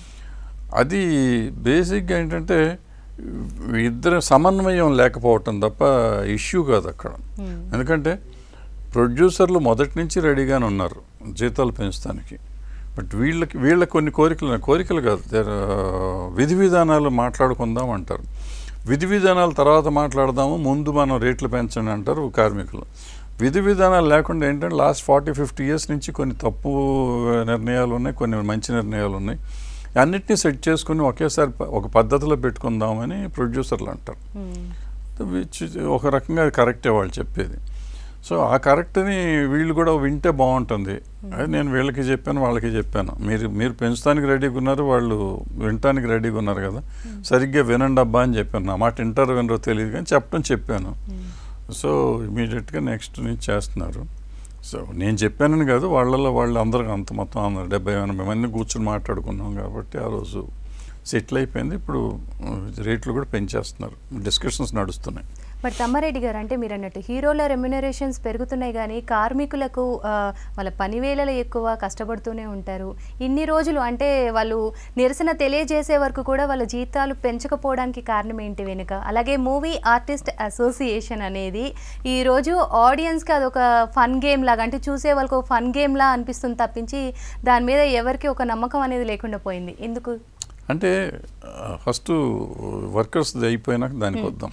అది బేసిక్గా ఏంటంటే ఇద్దరు సమన్వయం లేకపోవటం తప్ప ఇష్యూ కాదు అక్కడ ఎందుకంటే ప్రొడ్యూసర్లు మొదటి నుంచి రెడీగానే ఉన్నారు జీతాలు పెంచడానికి బట్ వీళ్ళకి వీళ్ళ కొన్ని కోరికలు ఉన్నాయి. కోరికలు కాదు There are విధి విధానాలు మాట్లాడుకుందాం అంటారు విధి విధానాల తర్వాత మాట్లాడదాము ముందు మనం రేట్లు పెంచండి అంటారు కార్మికులు విధి విధానాలు లేకుండా ఏంటంటే లాస్ట్ ఫార్టీ ఫిఫ్టీ ఇయర్స్ నుంచి కొన్ని తప్పు నిర్ణయాలు ఉన్నాయి కొన్ని మంచి నిర్ణయాలు ఉన్నాయి అన్నిటినీ సెట్ చేసుకుని ఒకేసారి ప- ఒక పద్ధతిలో పెట్టుకుందామని ప్రొడ్యూసర్లు అంటారు విచ్ ఒక రకంగా అది కరెక్టే వాళ్ళు చెప్పేది సో ఆ కరెక్ట్ని వీళ్ళు కూడా వింటే బాగుంటుంది అది నేను వీళ్ళకి చెప్పాను వాళ్ళకి చెప్పాను మీరు మీరు పెంచడానికి రెడీగా ఉన్నారు వాళ్ళు వినటానికి రెడీగా ఉన్నారు కదా సరిగ్గా వినండి అబ్బా అని చెప్పాను నా మాట వింటారో వినరో తెలియదు కానీ చెప్పడం చెప్పాను సో ఇమీడియట్గా నెక్స్ట్ నుంచి చేస్తున్నారు సో నేను చెప్పానని కాదు వాళ్ళలో వాళ్ళు అందరూ అంత మొత్తం అందరూ డెబ్బై ఎనభై మంది కూర్చొని మాట్లాడుకున్నాం కాబట్టి ఆ రోజు సెటిల్ అయిపోయింది ఇప్పుడు ఆ, రేట్లు కూడా పెంచేస్తున్నారు డిస్కషన్స్ నడుస్తున్నాయి బట్ తమ్మారెడ్డి గారు అంటే మీరు అన్నట్టు హీరోల రెమ్యునరేషన్స్ పెరుగుతున్నాయి కానీ కార్మికులకు ఆ, వాళ్ళ పని వేళలు ఎక్కువ కష్టపడుతూనే ఉంటారు ఇన్ని రోజులు అంటే వాళ్ళు నిరసన తెలియజేసే వరకు కూడా వాళ్ళ జీతాలు పెంచకపోవడానికి కారణం ఏంటి వెనుక అలాగే మూవీ ఆర్టిస్ట్ అసోసియేషన్ అనేది ఈ రోజు ఆడియన్స్కి అదొక ఫన్ గేమ్ లాగా అంటే చూసే వాళ్ళకి ఒక ఫన్ గేమ్ లా అనిపిస్తుంది తప్పించి దాని మీద ఎవరికి ఒక నమ్మకం అనేది లేకుండా పోయింది ఎందుకు అంటే ఫస్ట్ వర్కర్స్ అయిపోయినాక దానికి వద్దాం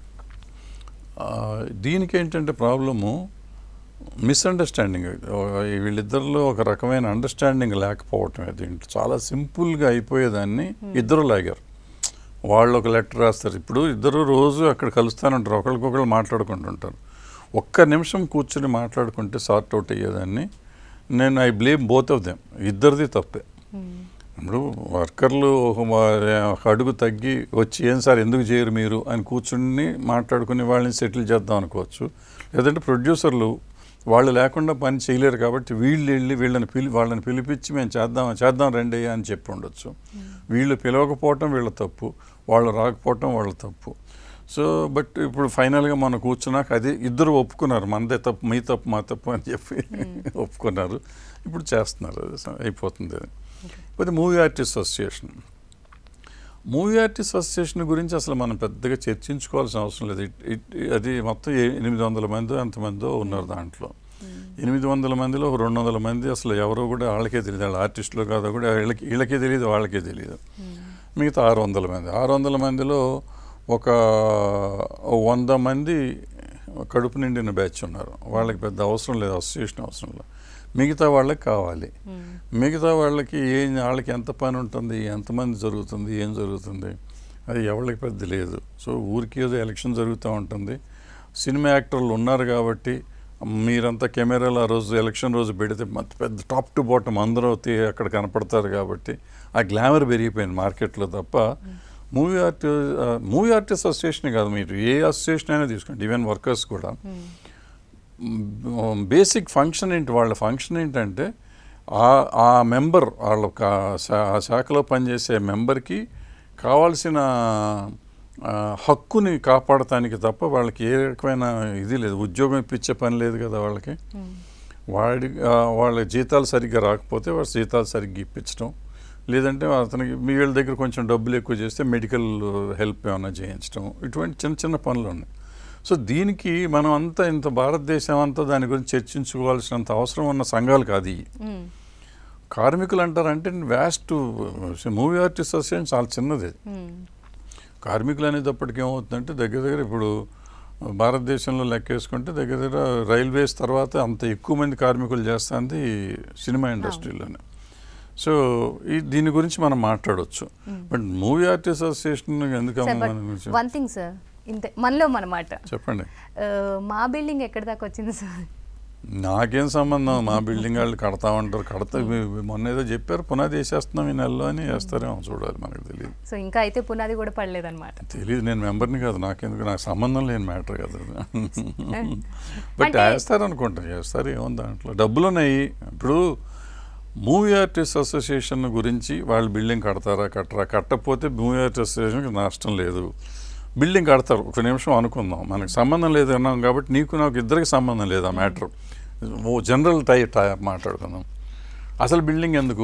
ఆ, దీనికి ఏంటంటే ప్రాబ్లము మిస్అండర్స్టాండింగ్ వీళ్ళిద్దరిలో ఒక రకమైన అండర్స్టాండింగ్ లేకపోవటం దీంట్లో చాలా సింపుల్గా అయిపోయేదాన్ని ఇద్దరు లాగారు వాళ్ళు ఒక లెటర్ రాస్తారు ఇప్పుడు ఇద్దరు రోజు అక్కడ కలుస్తానంటారు ఒకరికొకరు మాట్లాడుకుంటుంటారు ఒక్క నిమిషం కూర్చొని మాట్లాడుకుంటే సార్ట్ అవుట్ అయ్యేదాన్ని నేను I blame both of them ఇద్దరిది తప్పే ఇప్పుడు వర్కర్లు ఒక మా- ఒక అడుగు తగ్గి వచ్చి ఏం సార్ ఎందుకు చేయరు మీరు అని కూర్చుని మాట్లాడుకుని వాళ్ళని సెటిల్ చేద్దాం అనుకోవచ్చు లేదంటే ప్రొడ్యూసర్లు వాళ్ళు లేకుండా పని చేయలేరు కాబట్టి వీళ్ళు వెళ్ళి వీళ్ళని పిలి వాళ్ళని పిలిపించి మేము చేద్దాం చేద్దాం రండి అని చెప్పి ఉండొచ్చు వీళ్ళు పిలవకపోవటం వీళ్ళ తప్పు వాళ్ళు రాకపోవటం వాళ్ళ తప్పు సో బట్ ఇప్పుడు ఫైనల్గా మనం కూర్చున్నాక అది ఇద్దరు ఒప్పుకున్నారు మనదే తప్పు మీ తప్పు మా తప్పు అని చెప్పి ఒప్పుకున్నారు ఇప్పుడు చేస్తున్నారు అది స- అయిపోతుంది అది పోతే movie artist association movie artist association గురించి అసలు మనం పెద్దగా చర్చించుకోవాల్సిన అవసరం లేదు ఇట్- ఇట్- అది మొత్తం ఏ- ఎనిమిది వందల మంది ఎంతమందో ఉన్నారు దాంట్లో ఎనిమిది వందల మందిలో ఒక రెండు వందల మంది అసలు ఎవరో కూడా వాళ్ళకే తెలియదు వాళ్ళ ఆర్టిస్టులు కాదో కూడా వీళ్ళకి వీళ్ళకే తెలియదు వాళ్ళకే తెలియదు మిగతా ఆరు వందల మంది ఆరు వందల మందిలో ఒక వంద మంది కడుపు నిండిన బ్యాచ్ ఉన్నారు వాళ్ళకి పెద్ద అవసరం లేదు అసోసియేషన్ అవసరం లేదు మిగతా వాళ్ళకి కావాలి మిగతా వాళ్ళకి ఏం వాళ్ళకి ఎంత పని ఉంటుంది ఎంతమంది జరుగుతుంది ఏం జరుగుతుంది అది ఎవరికి పెద్ద లేదు సో ఊరికి ఏదో ఎలక్షన్ జరుగుతూ ఉంటుంది సినిమా యాక్టర్లు ఉన్నారు కాబట్టి మీరంతా కెమెరాలు ఆ రోజు ఎలక్షన్ రోజు పెడితే మొత్తం పెద్ద టాప్ టు బాటమ్ అందరూ తీ- అక్కడ కనపడతారు కాబట్టి ఆ గ్లామర్ పెరిగిపోయింది మార్కెట్లో తప్ప మూవీ ఆర్టి మూవీ ఆర్టిస్ట్ అసోసియేషన్ కాదు మీరు ఏ అసోసియేషన్ అయినా తీసుకోండి ఈవెన్ వర్కర్స్ కూడా బేసిక్ ఫంక్షన్ ఏంటి వాళ్ళ ఫంక్షన్ ఏంటంటే ఆ ఆ మెంబర్ వాళ్ళ కా- శా- ఆ శాఖలో పనిచేసే మెంబర్కి కావాల్సిన ఆ, హక్కుని కాపాడటానికి తప్ప వాళ్ళకి ఏ రకమైన ఇది లేదు ఉద్యోగం ఇప్పించే పని లేదు కదా వాళ్ళకి వాడి ఆ, వాళ్ళ జీతాలు సరిగ్గా రాకపోతే వాళ్ళ జీతాలు సరిగ్గా ఇప్పించడం లేదంటే అతనికి మీ వీళ్ళ దగ్గర కొంచెం డబ్బులు ఎక్కువ చేస్తే మెడికల్ హెల్ప్ ఏమైనా చేయించడం ఇటువంటి చిన్న చిన్న పనులు ఉన్నాయి సో దీనికి మనం అంతా ఇంత భారతదేశం అంతా దాని గురించి చర్చించుకోవాల్సినంత అవసరం ఉన్న సంఘాలు కాదు ఇవి కార్మికులు అంటారంటే వ్యాస్ట్ మూవీ ఆర్టిస్ట్ అసోసియేషన్ చాలా చిన్నది అది. కార్మికులు అనేటప్పటికి ఏమవుతుందంటే దగ్గర దగ్గర ఇప్పుడు భారతదేశంలో లెక్కేసుకుంటే దగ్గర దగ్గర రైల్వేస్ తర్వాత అంత ఎక్కువ మంది కార్మికులు చేస్తుంది సినిమా ఇండస్ట్రీలోనే సో ఈ దీని గురించి మనం మాట్లాడవచ్చు బట్ మూవీ ఆర్టిస్ట్ అసోసియేషన్ ఎందుకు సార్ బట్ మన గురించి వన్ థింగ్ సార్ ఇంతే మనలో మన మాట చెప్పండి ఆ, మా బిల్డింగ్ ఎక్కడి దాకా వచ్చింది సార్ నాకేం సంబంధం మా బిల్డింగ్ వాళ్ళు కడతా ఉంటారు కడతా మీ- మీ మొన్న ఏదో చెప్పారు పునాది వేసేస్తున్నాం ఈ నెలలో అని వేస్తారేమో చూడాలి మనకు తెలియదు సో ఇంకా అయితే పునాది కూడా పడలేదన్నమాట తెలియదు నేను మెంబర్ని కాదు నాకెందుకు నాకు సంబంధం లేని మ్యాటర్ కదా అది. బట్ అంటే- వేస్తారు అనుకుంటా చేస్తారు ఏముంది దాంట్లో డబ్బులు ఉన్నాయి ఇప్పుడు మూవీ ఆర్టిస్ట్ అసోసియేషన్ గురించి వాళ్ళు బిల్డింగ్ కడతారా కట్టరా కట్టకపోతే మూవీ ఆర్టిస్ట్ అసోసియేషన్కి నష్టం లేదు బిల్డింగ్ కడతారు ఒక నిమిషం అనుకుందాం మనకు సంబంధం లేదు అన్నాం కాబట్టి నీకు నాకు ఇద్దరికి సంబంధం లేదు ఆ మ్యాటర్ ఓ జనరల్ టై టై మాట్లాడుకుందాం అసలు బిల్డింగ్ ఎందుకు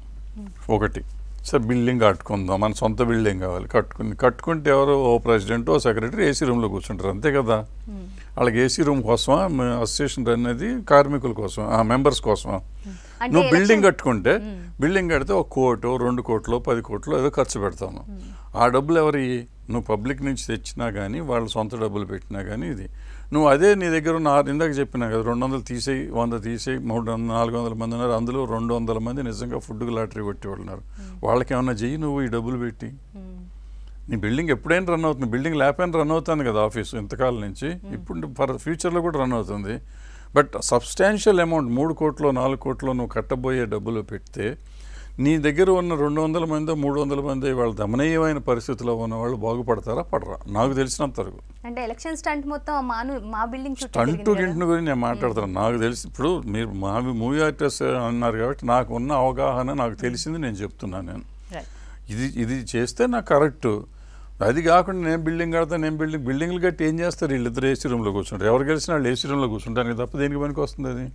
ఒకటి సార్ బిల్డింగ్ కట్టుకుందాం మన సొంత బిల్డింగ్ కావాలి కట్టుకుని కట్టుకుంటే ఎవరు ఓ ప్రెసిడెంట్ ఓ సెక్రటరీ ఏసీ రూమ్లో కూర్చుంటారు అంతే కదా వాళ్ళకి ఏసీ రూమ్ కోసమా మ- అసోసియేషన్ అనేది కార్మికుల కోసం ఆ మెంబర్స్ కోసమా అంటే నువ్వు బిల్డింగ్ election- కట్టుకుంటే బిల్డింగ్ కడితే ఒక కోటు రెండు కోట్లు పది కోట్లు ఏదో ఖర్చు పెడతాను ఆ డబ్బులు ఎవరి నువ్వు పబ్లిక్ నుంచి తెచ్చినా కానీ వాళ్ళ సొంత డబ్బులు పెట్టినా కానీ ఇది నువ్వు అదే నీ దగ్గర ఉన్న ఆరు ఇందాక చెప్పినా కదా రెండు వందలు తీసేయి వంద తీసేయి మూడు వందల నాలుగు వందల మంది ఉన్నారు అందులో రెండు వందల మంది నిజంగా ఫుడ్కి లాటరీ కొట్టి వాళ్ళు ఉన్నారు వాళ్ళకి ఏమన్నా చెయ్యి నువ్వు ఈ డబ్బులు పెట్టి మ్మ్. నీ బిల్డింగ్ ఎప్పుడైనా రన్ అవుతుంది బిల్డింగ్ లేకపోయినా రన్ అవుతుంది కదా ఆఫీసు ఇంతకాలం నుంచి ఇప్పుడు ఫర్ ఫ్యూచర్లో కూడా రన్ అవుతుంది బట్ సబ్స్టాన్షియల్ అమౌంట్ మూడు కోట్లు నాలుగు కోట్లు నువ్వు కట్టబోయే డబ్బులు పెడితే నీ దగ్గర ఉన్న రెండు వందల మంది మూడు వందల మంది వాళ్ళు దమనీయమైన పరిస్థితిలో ఉన్న వాళ్ళు బాగుపడతారా పడరా నాకు తెలిసినంత వరకు అంటే ఎలక్షన్ స్టంట్ మొత్తం మాను మా బిల్డింగ్ చుట్టూ స్టంట్ తిరిగింది కదా? గింటిని గురించి నేను మాట్లాడుతున్నాను నాకు తెలిసి ఇప్పుడు మీరు మా మూవీ ఆర్టిస్ట్ అన్నారు కాబట్టి నాకు ఉన్న అవగాహన నాకు తెలిసింది నేను చెప్తున్నాను నేను Right. ఇది ఇది చేస్తే నాకు కరెక్ట్ అది కాకుండా నేను బిల్డింగ్ కడతా నేను బిల్డింగ్ బిల్డింగ్లు కట్టి ఏం చేస్తారు వీళ్ళిద్దరు ఏసీ రూమ్లో కూర్చుంటారు ఎవరు గెలిచినా వాళ్ళు ఏసీ రూమ్లో కూర్చుంటారు తప్ప దేనికి పనికి వస్తుంది అది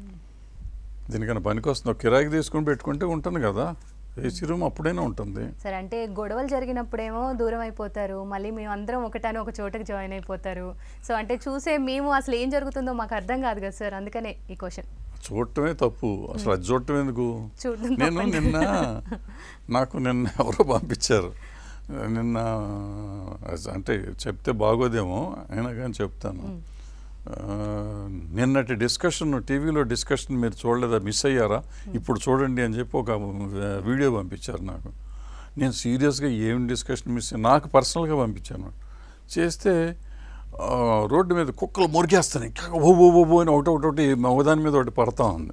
దీనికన్నా పనికి వస్తుంది ఒక కిరాయికి తీసుకొని పెట్టుకుంటే ఉంటుంది కదా ఏసీ రూమ్ అప్పుడైనా ఉంటుంది సరే అంటే గొడవలు జరిగినప్పుడేమో దూరం అయిపోతారు మళ్ళీ మేము అందరం ఒకటాను ఒక చోటకి జాయిన్ అయిపోతారు సో అంటే చూసే మేము అసలు ఏం జరుగుతుందో మాకు అర్థం కాదు కదా సార్ అందుకనే ఈ క్వశ్చన్ చూడటమే తప్పు అసలు అది చూడటం ఎందుకు చూడడం నేను తప్పండి. నిన్న నాకు నిన్న ఎవరో పంపించారు నిన్న అంటే చెప్తే బాగోదేమో అయినా కానీ చెప్తాను ఆ, నిన్నటి డిస్కషన్ టీవీలో డిస్కషన్ మీరు చూడలేదా మిస్ అయ్యారా ఇప్పుడు చూడండి అని చెప్పి ఒక వీడియో పంపించారు నాకు నేను సీరియస్గా ఏం డిస్కషన్ మిస్ నాకు పర్సనల్గా పంపించాను చేస్తే ఆ, రోడ్డు మీద కుక్కలు మురిగేస్తున్నాయి ఓ ఓ ఓ ఓ అని ఒకటి ఒకటి ఒకటి ఒకదాని మీద ఒకటి పడతా ఉంది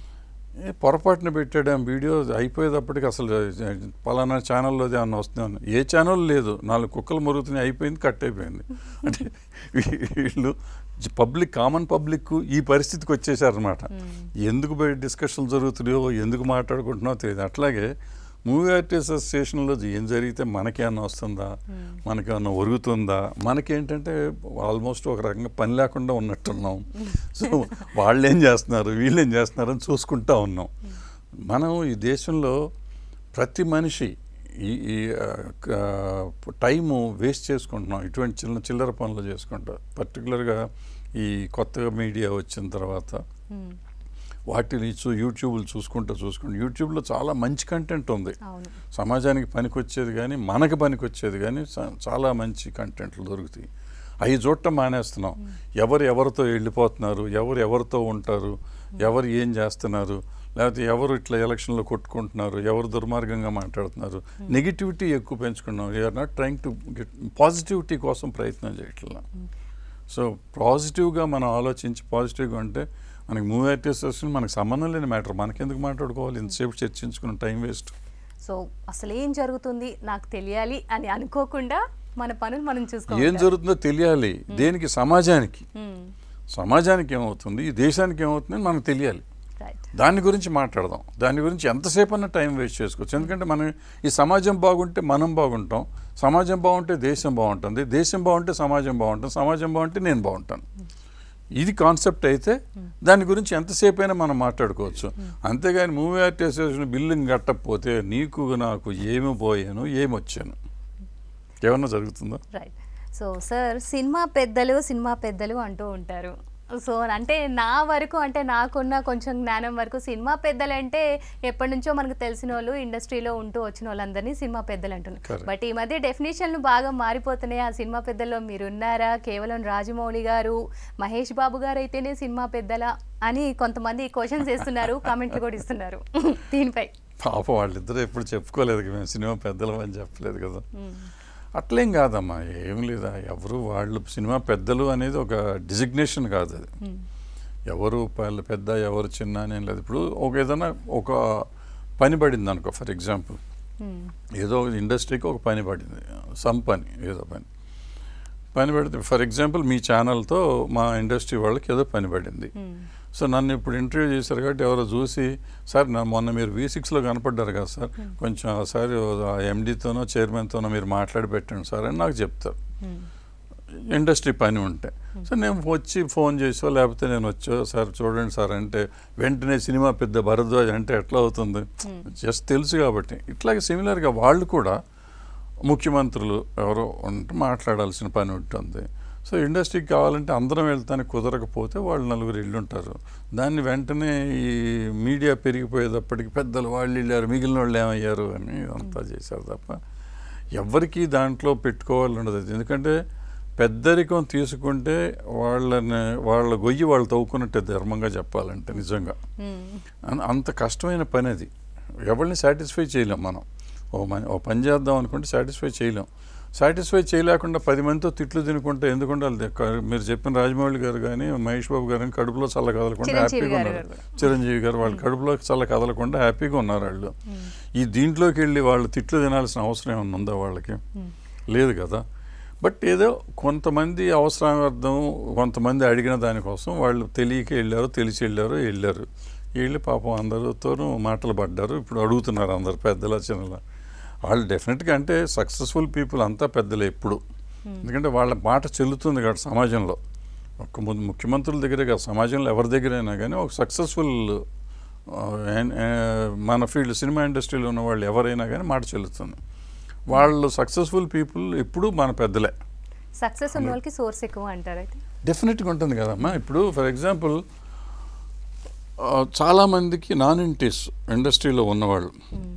ఏ పొరపాటున పెట్టాడు ఆ వీడియో అయిపోయేటప్పటికి అసలు పలానా ఛానల్లో ఏమన్నా వస్తుందని ఏ ఛానల్ లేదు నాలుగు కుక్కలు మురుగుతున్నాయి అయిపోయింది కట్ అయిపోయింది అంటే వీళ్ళు పబ్లిక్ కామన్ పబ్లిక్ ఈ పరిస్థితికి వచ్చేసారనమాట ఎందుకు బయట డిస్కషన్ జరుగుతున్నాయో ఎందుకు మాట్లాడుకుంటున్నావో తెలియదు అట్లాగే మూవీ ఆర్టిస్ట్ అసోసియేషన్లో ఏం జరిగితే మనకేమన్నా వస్తుందా మనకేమన్నా ఒరుగుతుందా మనకేంటంటే ఆల్మోస్ట్ ఒక రకంగా పని లేకుండా ఉన్నట్టున్నాం సో వాళ్ళు ఏం చేస్తున్నారు వీళ్ళు ఏం చేస్తున్నారు అని చూసుకుంటా ఉన్నాం మనం ఈ దేశంలో ప్రతి మనిషి ఈ ఈ టైము వేస్ట్ చేసుకుంటున్నాం ఇటువంటి చిన్న చిల్లర పనులు చేసుకుంటాం పర్టికులర్గా ఈ కొత్తగా మీడియా వచ్చిన తర్వాత మ్మ్. వాటిని చూ యూట్యూబ్లు చూసుకుంటూ చూసుకుంటూ యూట్యూబ్లో చాలా మంచి కంటెంట్ ఉంది అవును సమాజానికి పనికొచ్చేది కానీ మనకి పనికొచ్చేది కానీ చా- చాలా మంచి కంటెంట్లు దొరుకుతాయి అవి చూడటం మానేస్తున్నాం ఎవరు ఎవరితో వెళ్ళిపోతున్నారు ఎవరు ఎవరితో ఉంటారు ఎవరు ఏం చేస్తున్నారు లేకపోతే ఎవరు ఇట్లా ఎలక్షన్లో కొట్టుకుంటున్నారు ఎవరు దుర్మార్గంగా మాట్లాడుతున్నారు నెగిటివిటీ ఎక్కువ పెంచుకున్నాం we're not trying to get positivity కోసం ప్రయత్నం చేయట్లా సో పాజిటివ్గా మనం ఆలోచించి పాజిటివ్గా ఉంటే మనకి మూవీ ఆర్టిస్ట్ మనకు సంబంధం లేని మ్యాటర్ మనకెందుకు మాట్లాడుకోవాలి ఇంతసేపు చర్చించుకున్న టైం వేస్ట్ సో అసలు ఏం జరుగుతుంది నాకు తెలియాలి అని అనుకోకుండా మన పనులు మనం ఏం చూసుకోవాలి జరుగుతుందో తెలియాలి దేనికి సమాజానికి సమాజానికి ఏమవుతుంది ఈ దేశానికి ఏమవుతుంది అని మనకు తెలియాలి రైట్ దాని గురించి మాట్లాడదాం దాని గురించి ఎంతసేపు అన్న టైం వేస్ట్ చేసుకోవచ్చు ఎందుకంటే మనం ఈ సమాజం బాగుంటే మనం బాగుంటాం సమాజం బాగుంటే దేశం బాగుంటుంది దేశం బాగుంటే సమాజం బాగుంటుంది సమాజం బాగుంటే నేను బాగుంటాను ఇది కాన్సెప్ట్ అయితే దాని గురించి ఎంతసేపు అయినా మనం మాట్లాడుకోవచ్చు అంతేగాని మూవీ ఆర్టిస్టేషన్ బిల్లింగ్ కట్టకపోతే నీకు నాకు ఏమి పోయాను ఏమి వచ్చాను ఏమన్నా జరుగుతుందా రైట్ సో సార్ సినిమా పెద్దలు సినిమా పెద్దలు అంటూ ఉంటారు సో అంటే నా వరకు అంటే నాకున్న కొంచెం జ్ఞానం వరకు సినిమా పెద్దలు అంటే ఎప్పటి నుంచో మనకు తెలిసిన వాళ్ళు ఇండస్ట్రీలో ఉంటూ వచ్చిన వాళ్ళందరినీ సినిమా పెద్దలు అంటున్నారు Correct. బట్ ఈ మధ్య డెఫినేషన్లు బాగా మారిపోతున్నాయి ఆ సినిమా పెద్దల్లో మీరు ఉన్నారా కేవలం రాజమౌళి గారు మహేష్ బాబు గారు అయితేనే సినిమా పెద్దలా అని కొంతమంది క్వశ్చన్స్ వేస్తున్నారు కామెంట్లు కూడా ఇస్తున్నారు దీనిపై పాప వాళ్ళిద్దరూ ఎప్పుడు చెప్పుకోలేదు కదా, మేము సినిమా పెద్దలం అని చెప్పలేదు కదా అట్లేం కాదమ్మా ఏం లేదా ఎవరు వాళ్ళు సినిమా పెద్దలు అనేది ఒక డిజిగ్నేషన్ కాదు అది ఎవరు వాళ్ళ పెద్ద ఎవరు చిన్న అనేం లేదు ఇప్పుడు ఒక ఏదైనా ఒక పని పడింది అనుకో ఫర్ ఎగ్జాంపుల్ మ్మ్. ఏదో ఒక ఇండస్ట్రీకి ఒక పని పడింది సమ్ పని ఏదో పని పని పడితే ఫర్ ఎగ్జాంపుల్ మీ ఛానల్తో మా ఇండస్ట్రీ వాళ్ళకి ఏదో పని పడింది మ్మ్. సో నన్ను ఇప్పుడు ఇంటర్వ్యూ చేశారు కాబట్టి ఎవరో చూసి సార్ నా మొన్న మీరు వి సిక్స్లో కనపడ్డారు కదా సార్ కొంచెం ఒకసారి ఆ ఎండీతోనో చైర్మన్తోనో మీరు మాట్లాడి పెట్టండి సార్ అని నాకు చెప్తారు మ్మ్. ఇండస్ట్రీ పని ఉంటే సో నేను వచ్చి ఫోన్ చేసో లేకపోతే నేను వచ్చో సార్ చూడండి సార్ అంటే వెంటనే సినిమా పెద్ద భరద్వాజ్ అంటే ఎట్లా అవుతుంది జస్ట్ తెలుసు కాబట్టి ఇట్లాగే సిమిలర్గా వాళ్ళు కూడా ముఖ్యమంత్రులు ఎవరో ఉంటే మాట్లాడాల్సిన పని ఉంటుంది సో ఇండస్ట్రీకి కావాలంటే అందరం వెళ్తానికి కుదరకపోతే వాళ్ళు నలుగురు ఇల్లుంటారు దాన్ని వెంటనే ఈ మీడియా పెరిగిపోయేటప్పటికి పెద్దలు వాళ్ళు వెళ్ళారు మిగిలిన వాళ్ళు ఏమయ్యారు అని అంతా చేశారు తప్ప ఎవరికి దాంట్లో పెట్టుకోవాలని ఉండదు ఎందుకంటే పెద్దరికం తీసుకుంటే వాళ్ళని వాళ్ళ గొయ్యి వాళ్ళు తవ్వుకున్నట్టే ధర్మంగా చెప్పాలంటే నిజంగా మ్మ్. అన్- అంత కష్టమైన పని అది ఎవరిని సాటిస్ఫై చేయలేం మనం ఓ మన ఓ పని చేద్దాం అనుకుంటే సాటిస్ఫై చేయలేం సాటిస్ఫై చేయలేకుండా పది మందితో తిట్లు తినుకుంటే ఎందుకు ఉండాలి క- మీరు చెప్పిన రాజమౌళి గారు కానీ మహేష్ బాబు గారు కానీ కడుపులో చల్ల కదలకుండా చిరంజీవి హ్యాపీగా గారు ఉన్నారు కూడా. చిరంజీవి గారు వాళ్ళు కడుపులో చల్ల కదలకుండా హ్యాపీగా ఉన్నారు వాళ్ళు ఈ దీంట్లోకి వెళ్ళి వాళ్ళు తిట్లు తినాల్సిన అవసరం ఏమైనా ఉందా వాళ్ళకి లేదు కదా బట్ ఏదో కొంతమంది అవసరార్థం కొంతమంది అడిగిన దానికోసం వాళ్ళు తెలియక వెళ్ళారు తెలిసి వెళ్ళారు వెళ్ళారు వెళ్ళి పాపం అందరితోనూ మాటలు పడ్డారు ఇప్పుడు అడుగుతున్నారు అందరు పెద్దల చిన్నల వాళ్ళు డెఫినెట్గా అంటే సక్సెస్ఫుల్ పీపుల్ అంతా పెద్దలే ఎప్పుడు ఎందుకంటే వాళ్ళ మాట చెల్లుతుంది కాబట్టి సమాజంలో ఒక ము- ముఖ్యమంత్రుల దగ్గరే కాదు సమాజంలో ఎవరి దగ్గరైనా కానీ ఒక సక్సెస్ఫుల్ మన ఫీల్డ్ సినిమా ఇండస్ట్రీలో ఉన్న వాళ్ళు ఎవరైనా కానీ మాట చెల్లుతుంది వాళ్ళు సక్సెస్ఫుల్ పీపుల్ ఎప్పుడు మన పెద్దలే సక్సెస్ ఉన్న వాళ్ళకి సోర్స్ ఎక్కువ అంటారు అయితే డెఫినెట్గా ఉంటుంది కదమ్మా ఇప్పుడు ఫర్ ఎగ్జాంపుల్ చాలామందికి నాన్ ఇంటీస్ ఇండస్ట్రీలో ఉన్నవాళ్ళు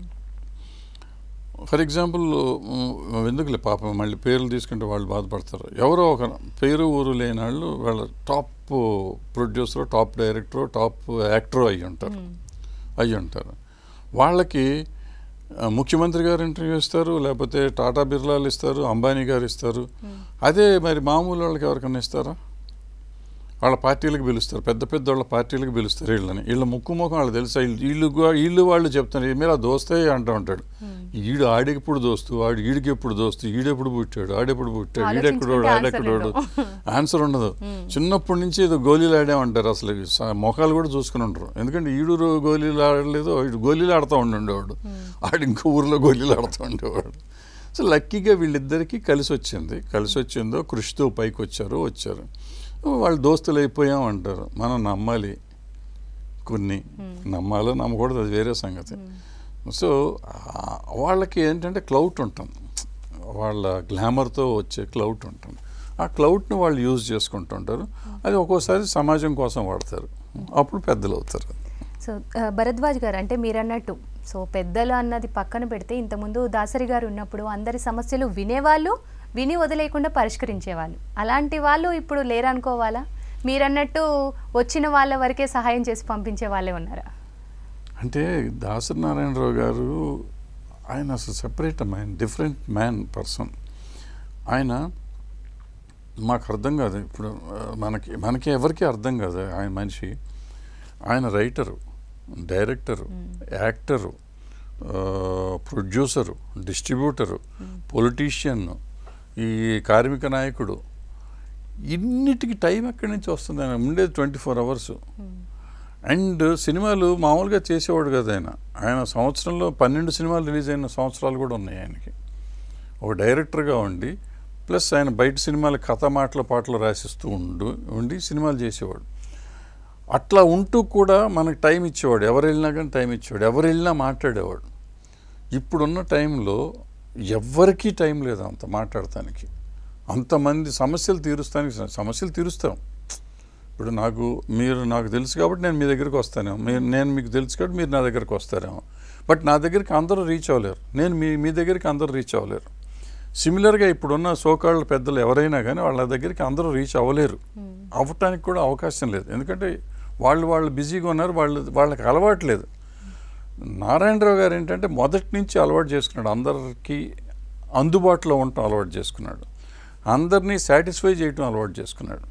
ఫర్ ఎగ్జాంపుల్ ఎందుకులే పాపం మళ్ళీ పేర్లు తీసుకుంటే వాళ్ళు బాధపడతారు ఎవరో ఒక పేరు ఊరు లేని వాళ్ళు వాళ్ళ top producer top director top actor అయ్యి ఉంటారు అయ్యి ఉంటారు వాళ్ళకి ఆ, ముఖ్యమంత్రి గారు ఇంటర్వ్యూ ఇస్తారు లేకపోతే టాటా బిర్లాలు ఇస్తారు అంబానీ గారు ఇస్తారు అదే మరి మామూలు వాళ్ళకి ఎవరికైనా ఇస్తారా వాళ్ళ పార్టీలకు పిలుస్తారు పెద్ద పెద్ద వాళ్ళ పార్టీలకు పిలుస్తారు వీళ్ళని వీళ్ళ ముక్కు ముఖం వాళ్ళు తెలుసా వీళ్ళు వీళ్ళు కూడా- వీళ్ళు వాళ్ళు చెప్తారు మీరు ఆ దోస్తే అంటూ ఉంటాడు ఈడు ఆడికి ఎప్పుడు దోస్తు ఆడు ఈడికి ఎప్పుడు దోస్తు ఈడెప్పుడు పుట్టాడు ఆడెప్పుడు పుట్టాడు ఈడెక్కడోడు ఆలోచించుకుంటే ఆడెక్కడోడు ఆన్సర్ ఉండదు చిన్నప్పటి నుంచి ఏదో గోళీలు ఆడామంటారు అసలు స- మొఖాలు కూడా చూసుకుని ఉంటారు ఎందుకంటే ఈడు రో- గోళీలు ఆడలేదు ఈడు గోళీలు ఆడుతూ ఉండేవాడు ఆడు ఇంకో ఊర్లో గోళీలు ఆడుతూ ఉండేవాడు సో లక్కీగా వీళ్ళిద్దరికీ కలిసి వచ్చింది కలిసి వచ్చిందో కృషితో పైకి వచ్చారు వచ్చారు వాళ్ళు దోస్తులు అయిపోయాం అంటారు మనం నమ్మాలి కొన్ని నమ్మాలో నమ్మకూడదు అది వేరే సంగతి సో ఆ, వాళ్ళకి ఏంటంటే క్లౌట్ ఉంటుంది వాళ్ళ గ్లామర్తో వచ్చే క్లౌట్ ఉంటుంది ఆ క్లౌట్ని వాళ్ళు యూజ్ చేసుకుంటుంటారు అది ఒక్కోసారి సమాజం కోసం వాడతారు అప్పుడు పెద్దలు అవుతారు సో ఆ, భరద్వాజ్ గారు అంటే మీరు అన్నట్టు సో పెద్దలు అన్నది పక్కన పెడితే ఇంతకుముందు దాసరి గారు ఉన్నప్పుడు అందరి సమస్యలు వినేవాళ్ళు విని వదిలేయకుండా పరిష్కరించేవాళ్ళు అలాంటి వాళ్ళు ఇప్పుడు లేరనుకోవాలా మీరన్నట్టు వచ్చిన వాళ్ళ వరకే సహాయం చేసి పంపించే వాళ్ళే ఉన్నారా అంటే దాసరి నారాయణరావు గారు ఆయన అసలు separate man different man person ఆయన మాకు అర్థం కాదు ఇప్పుడు ఆ, మనకి మనకి ఎవరికి అర్థం కాదు ఆయన మనిషి ఆయన writer director actor producer distributor politician ఈ కార్మిక నాయకుడు ఇన్నిటికి టైం ఎక్కడి నుంచి వస్తుంది ఆయన ఉండేది ట్వంటీ ఫోర్ అవర్స్ అండ్ సినిమాలు మామూలుగా చేసేవాడు కదా ఆయన ఆయన సంవత్సరంలో పన్నెండు సినిమాలు రిలీజ్ అయిన సంవత్సరాలు కూడా ఉన్నాయి ఆయనకి ఒక డైరెక్టర్గా ఉండి ప్లస్ ఆయన బయట సినిమాలు కథ మాటల పాటలు రాసిస్తూ ఉండు ఉండి సినిమాలు చేసేవాడు అట్లా ఉంటూ కూడా మనకు టైం ఇచ్చేవాడు ఎవరు వెళ్ళినా కానీ టైం ఇచ్చేవాడు ఎవరు వెళ్ళినా మాట్లాడేవాడు ఇప్పుడున్న టైంలో ఎవ్వరికీ టైం లేదు అంత మాట్లాడటానికి అంతమంది సమస్యలు తీరుస్తానికి సమస్యలు తీరుస్తాం ఇప్పుడు నాకు మీరు నాకు తెలుసు కాబట్టి నేను మీ దగ్గరికి వస్తానేమో మీరు నేను మీకు తెలుసు కాబట్టి మీరు నా దగ్గరికి వస్తారేమో బట్ నా దగ్గరికి అందరూ రీచ్ అవ్వలేరు నేను మీ మీ దగ్గరికి అందరూ రీచ్ అవ్వలేరు సిమిలర్గా ఇప్పుడున్న సోకాళ్ళ పెద్దలు ఎవరైనా కానీ వాళ్ళ దగ్గరికి అందరూ రీచ్ అవ్వలేరు అవ్వటానికి కూడా అవకాశం లేదు ఎందుకంటే వాళ్ళు వాళ్ళు బిజీగా ఉన్నారు వాళ్ళు వాళ్ళకి అలవాటు లేదు నారాయణరావు గారు ఏంటంటే మొదటి నుంచి అలవాటు చేసుకున్నాడు అందరికీ అందుబాటులో ఉండటం అలవాటు చేసుకున్నాడు అందరినీ సాటిస్ఫై చేయటం అలవాటు చేసుకున్నాడు